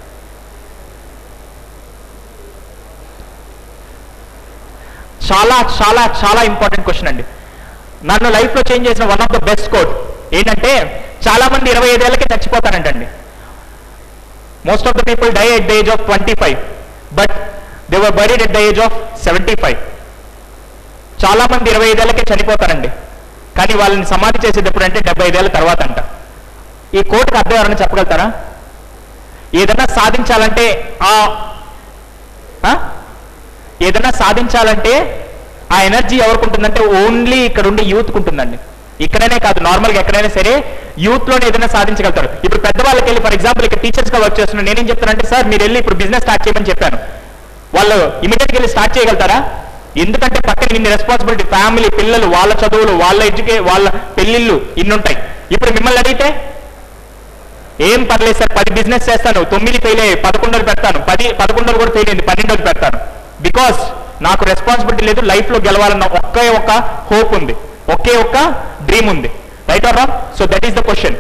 చాలా చాలా చాలా ఇంపార్టెంట్ క్వశ్చన్ అండి నన్ను లైఫ్లో చేంజ్ చేసిన one of the best code ఏంటంటే చాలా మంది ఇరవై ఐదేళ్ళకే చచ్చిపోతారంటండి most of the people die at the age of twenty five but they were buried at the age of seventy five చాలా మంది ఇరవై ఐదేళ్ళకే చనిపోతారండి కానీ వాళ్ళని సమాధి చేసేది ఎప్పుడంటే డెబ్బై ఐదేళ్ళ తర్వాత అంట ఈ కోర్టుకు అర్థం ఎవరైనా చెప్పగలుగుతారా ఏదైనా సాధించాలంటే ఆ ఆ? ఏదైనా సాధించాలంటే ఆ ఎనర్జీ ఎవరికి ఉంటుందంటే ఓన్లీ ఇక్కడ ఉండే యూత్కి ఉంటుందండి ఇక్కడనే కాదు నార్మల్గా ఎక్కడైనా సరే యూత్ లోనే ఏదైనా సాధించగలుగుతారు ఇప్పుడు పెద్దవాళ్ళకి వెళ్ళి ఫర్ ఎగ్జాంపుల్ ఇక్కడ టీచర్స్ గా వర్క్ చేస్తున్నాను నేనేం చెప్తానంటే సార్ మీరు వెళ్ళి ఇప్పుడు బిజినెస్ స్టార్ట్ చేయమని చెప్పాను వాళ్ళు ఇమీడియట్గా వెళ్ళి స్టార్ట్ చేయగలుగుతారా ఎందుకంటే పక్కన ఇన్ని రెస్పాన్సిబిలిటీ ఫ్యామిలీ పిల్లలు వాళ్ళ చదువులు వాళ్ళ ఎడ్యుకే వాళ్ళ పెళ్ళిళ్ళు ఇన్ని ఉంటాయి ఇప్పుడు మిమ్మల్ని అడిగితే ఏం పర్లేదు సార్ పది బిజినెస్ చేస్తాను తొమ్మిది ఫెయిల్ అయ్యి పదకొండోది పెడతాను పది పదకొండోది కూడా ఫెయిల్ అయింది పన్నెండోది పెడతాను బికాస్ నాకు రెస్పాన్సిబిలిటీ లేదు లైఫ్ లో గెలవాలన్న ఒకే ఒక హోప్ ఉంది ఒకే ఒక్క డ్రీమ్ ఉంది right or wrong so that is the question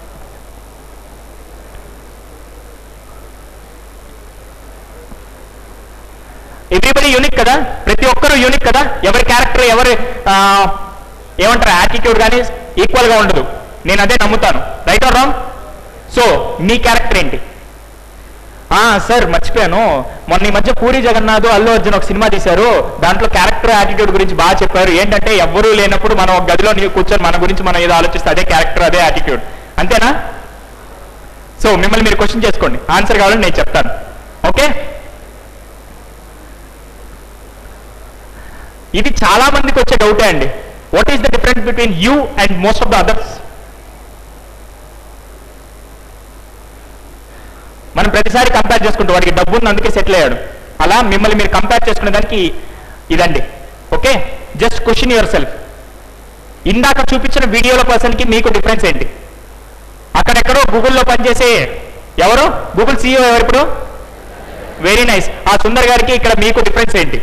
everybody unique కదా ప్రతి ఒక్కరూ యూనిక్ కదా ఎవరి క్యారెక్టర్ ఎవరి ఆ, ఏమంటారు యాటిట్యూడ్ కానీ ఈక్వల్ గా ఉండదు నేను అదే నమ్ముతాను రైట్ ఆర్ రాంగ్ సో మీ క్యారెక్టర్ ఏంటి ఆ సార్ మర్చిపోయాను మొన్న ఈ మధ్య పూరి జగన్నాథ్ అల్లు అర్జున్ ఒక సినిమా తీశారు దాంట్లో క్యారెక్టర్ యాటిట్యూడ్ గురించి బాగా చెప్పారు ఏంటంటే ఎవ్వరూ లేనప్పుడు మనం ఒక గదిలో నీ కూర్చొని మన గురించి మనం ఏదో ఆలోచిస్తే అదే క్యారెక్టర్ అదే యాటిట్యూడ్ అంతేనా సో మిమ్మల్ని మీరు క్వశ్చన్ చేసుకోండి ఆన్సర్ కావాలని నేను చెప్తాను ఓకే ఇది చాలా మందికి వచ్చే డౌటే అండి what is the difference between you and most of the others మనం ప్రతిసారి కంపేర్ చేసుకుంటాం వాడికి డబ్బు ఉంది అందుకే సెటిల్ అయ్యాడు అలా మిమ్మల్ని మీరు కంపేర్ చేసుకునే దానికి ఇదండి okay just question yourself ఇందాక చూపించిన వీడియోల పర్సన్కి మీకు డిఫరెన్స్ ఏంటి అక్కడెక్కడో గూగుల్లో పనిచేసే ఎవరు గూగుల్ సీఈఓ ఎవరు ఇప్పుడు వెరీ నైస్ ఆ సుందర్ గారికి ఇక్కడ మీకు డిఫరెన్స్ ఏంటి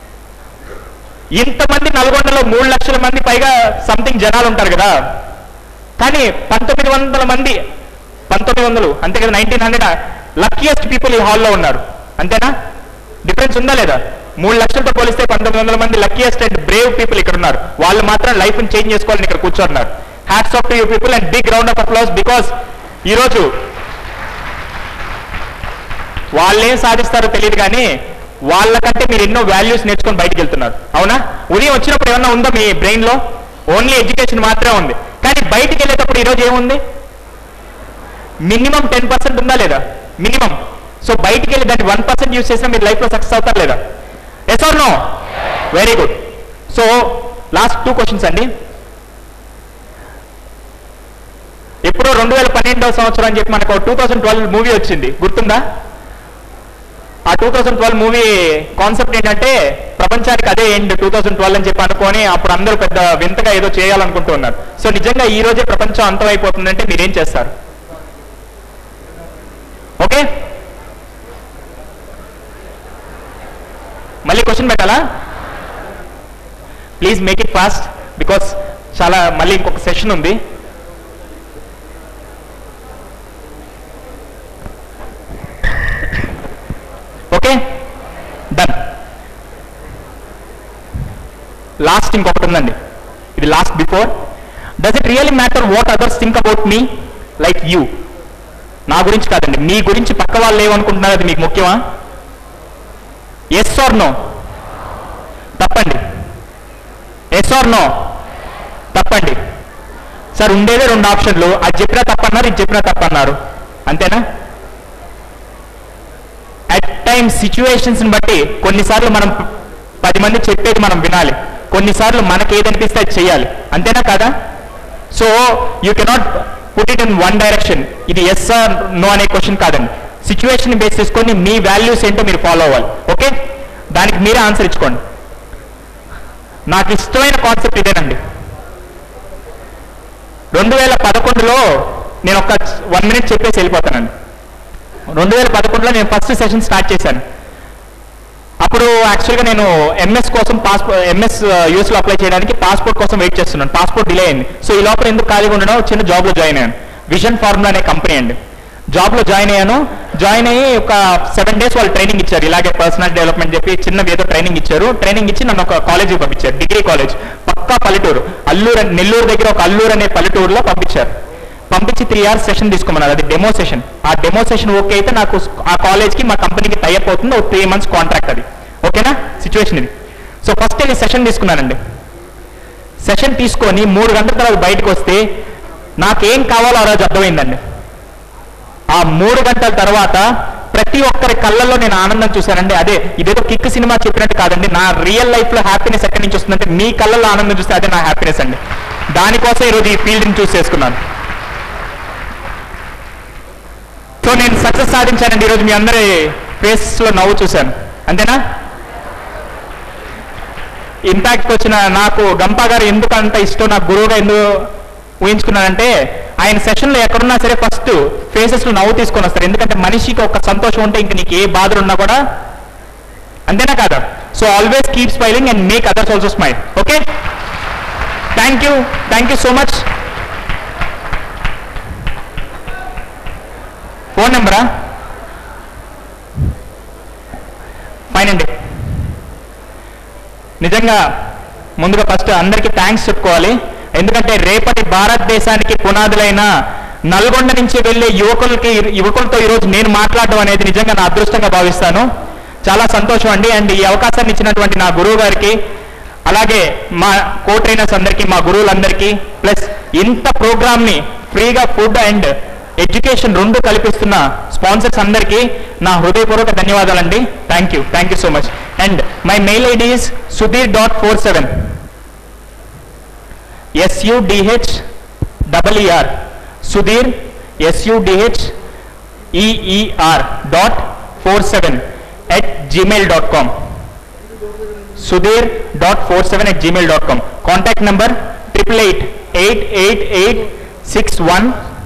ఇంతమంది నల్గొండలో మూడు లక్షల మంది పైగా సంథింగ్ జనాలు ఉంటారు కదా కానీ పంతొమ్మిది వందల మంది పంతొమ్మిది వందలు అంతే కదా నైన్టీన్ హండ్రెడ్ లక్కీయెస్ట్ పీపుల్ ఈ హాల్లో ఉన్నారు అంతేనా డిఫరెన్స్ ఉందా లేదా మూడు లక్షలతో పోలిస్తే పంతొమ్మిది వందల మంది లక్కీయెస్ట్ అండ్ బ్రేవ్ పీపుల్ ఇక్కడ ఉన్నారు వాళ్ళు మాత్రం లైఫ్ చేంజ్ చేసుకోవాలని ఇక్కడ కూర్చోన్నారు hats off to you people and big round of applause because ఈరోజు వాళ్ళేం సాధిస్తారో తెలియదు కానీ వాళ్ళకంటే మీరు ఎన్నో వాల్యూస్ నేర్చుకొని బయటికి వెళ్తున్నారు అవునా ఉదయం వచ్చినప్పుడు ఏమన్నా ఉందా మీ బ్రెయిన్ లో ఓన్లీ ఎడ్యుకేషన్ మాత్రమే ఉంది కానీ బయటికి వెళ్ళేటప్పుడు ఈరోజు ఏముంది మినిమం టెన్ పర్సెంట్ ఉందా లేదా మినిమం సో బయటికి వెళ్ళి దాన్ని వన్ పర్సెంట్ యూస్ చేసినా మీరు లైఫ్లో సక్సెస్ అవుతారు లేదా yes or no very good so last two questions అండి ఎప్పుడో రెండు వేల పన్నెండవ సంవత్సరం అని చెప్పి మనకు టూ థౌసండ్ ట్వెల్వ్ మూవీ వచ్చింది గుర్తుందా ఆ two thousand twelve movie concept ఏంటంటే ప్రపంచానికి అదే ఎండ్ టూ థౌసండ్ ట్వెల్వ్ అని చెప్పి అనుకొని అప్పుడు అందరూ పెద్ద వింతగా ఏదో చేయాలనుకుంటూ ఉన్నారు సో నిజంగా ఈ రోజే ప్రపంచం అంతమైపోతుందంటే మీరేం చేస్తారు ఓకే మళ్ళీ క్వశ్చన్ పెట్టాలా please make it fast because చాలా మళ్ళీ ఇంకొక సెషన్ ఉంది ఓకే డన్ లాస్ట్ ఇంకొకటి ఉందండి ఇది last before does it really matter what others think about me like you నా గురించి కాదండి మీ గురించి పక్క వాళ్ళు ఏమనుకుంటున్నారు అది మీకు ముఖ్యమా ఎస్ ఆర్ నో తప్పండి ఎస్ ఆర్ నో తప్పండి సార్ ఉండేదే రెండు ఆప్షన్లు అది చెప్పినా తప్పన్నారు ఇది చెప్పినా తప్పన్నారు అంతేనా అట్ టైమ్ సిచ్యువేషన్స్ బట్టి కొన్నిసార్లు మనం ప- పది మంది చెప్పేది మనం వినాలి కొన్నిసార్లు మనకి ఏది అనిపిస్తే అది చేయాలి అంతేనా కదా so you cannot put it in one direction ఇది ఎస్ ఆర్ నో అనే క్వశ్చన్ కాదండి సిచ్యువేషన్ బేస్ చేసుకొని మీ వాల్యూస్ ఏంటో మీరు ఫాలో అవ్వాలి ఓకే దానికి మీరే ఆన్సర్ ఇచ్చుకోండి నాకు ఇష్టమైన కాన్సెప్ట్ ఇదేనండి రెండు వేల పదకొండులో నేను ఒక వన్ మినిట్ చెప్పేసి వెళ్ళిపోతానండి రెండు వేల పదకొండులో నేను ఫస్ట్ సెషన్ స్టార్ట్ చేశాను అప్పుడు యాక్చువల్గా నేను ఎంఎస్ కోసం పాస్పోర్ట్ ఎంఎస్ యూఎస్లో అప్లై చేయడానికి పాస్పోర్ట్ కోసం వెయిట్ చేస్తున్నాను పాస్పోర్ట్ డిలే అయింది సో ఈ లోపల ఎందుకు ఖాళీగా ఉండడం ఒక చిన్న జాబ్లో జాయిన్ అయ్యాను విజన్ ఫార్ములా అనే కంపెనీ అండి జాబ్లో జాయిన్ అయ్యాను జాయిన్ అయ్యి ఒక సెవెన్ డేస్ వాళ్ళు ట్రైనింగ్ ఇచ్చారు ఇలాగే పర్సనల్ డెవలప్మెంట్ చెప్పి చిన్నది ఏదో ట్రైనింగ్ ఇచ్చారు ట్రైనింగ్ ఇచ్చి నన్ను ఒక కాలేజీకి పంపించారు డిగ్రీ కాలేజ్ పక్కా పల్లెటూరు అల్లూరు అనే- నెల్లూరు దగ్గర ఒక అల్లూరు అనే పల్లెటూరులో పంపించారు పంపించి త్రీ అవర్స్ సెషన్ తీసుకోమన్నారు అది డెమో సెషన్ ఆ డెమో సెషన్ ఓకే అయితే నాకు స్- ఆ కాలేజ్కి మా కంపెనీకి టైఅప్ అవుతుంది ఒక త్రీ మంత్స్ కాంట్రాక్ట్ అది ఓకేనా సిచ్యువేషన్ ఇది సో ఫస్ట్ వెళ్ళి సెషన్ తీసుకున్నానండి సెషన్ తీసుకొని మూడు గంటల తర్వాత బయటకు వస్తే నాకేం కావాలో ఆ రోజు అర్థమైందండి ఆ మూడు గంటల తర్వాత ప్రతి ఒక్కరి కళ్ళల్లో నేను ఆనందం చూశానండి అదే ఇదేదో కిక్ సినిమా చెప్పినట్టు కాదండి నా రియల్ లైఫ్ లో హ్యాపీనెస్ ఎక్కడి నుంచి వస్తుందంటే మీ కళ్ళల్లో ఆనందం చూస్తే అదే నా హ్యాపీనెస్ అండి దానికోసం ఈరోజు ఈ ఫీల్డ్ని చూస్ చేసుకున్నాను సో నేను సక్సెస్ సాధించానండి ఈరోజు మీ అందరి ఫేస్ లో నవ్వు చూశాను అంతేనా ఇంపాక్ట్ వచ్చిన నాకు గంపా గారు ఎందుకు అంత ఇష్టం నాకు గురువుగా ఎందుకు ఊహించుకున్నానంటే ఆయన సెషన్లో ఎక్కడున్నా సరే ఫస్ట్ ఫేసెస్లో నవ్వు తీసుకొని వస్తారు ఎందుకంటే మనిషికి ఒక సంతోషం ఉంటే ఇంక నీకు ఏ బాధలు ఉన్నా కూడా అంతేనా కాదా so always keep smiling and make others also smile okay thank you thank you so much phone నెంబరా ఫైన్ అండి నిజంగా ముందుగా ఫస్ట్ అందరికీ థ్యాంక్స్ చెప్పుకోవాలి ఎందుకంటే రేపటి భారతదేశానికి పునాదులైన నల్గొండ నుంచి వెళ్ళే యువకులకి యువకులతో ఈరోజు నేను మాట్లాడడం అనేది నిజంగా నా అదృష్టంగా భావిస్తాను చాలా సంతోషం అండి అండ్ ఈ అవకాశాన్ని ఇచ్చినటువంటి నా గురువు గారికి అలాగే మా కో ట్రైనర్స్ అందరికీ మా గురువులందరికీ ప్లస్ ఇంత ప్రోగ్రామ్ని ఫ్రీగా ఫుడ్ అండ్ ఎడ్యుకేషన్ రెండు కల్పిస్తున్న స్పాన్సర్స్ అందరికీ నా హృదయపూర్వక ధన్యవాదాలండి thank you thank you so much and my mail ID is Sudheer dot four seven S U D H double E R Sudheer S U D H E E R dot four seven at Gmail dot com Sudheer dot four seven at Gmail dot com contact number triple eight eight eight eight six one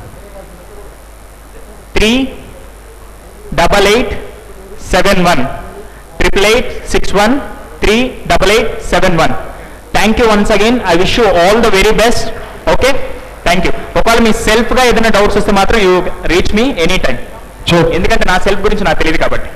three double eight seven one triple eight six one three double eight seven one thank you once again I wish you all the very best okay thank you ఒకవేళ మీ సెల్ఫ్గా ఏదైనా డౌట్స్ వస్తే మాత్రం you reach me any time Sure. ఎందుకంటే నా సెల్ఫ్ గురించి నాకు తెలియదు కాబట్టి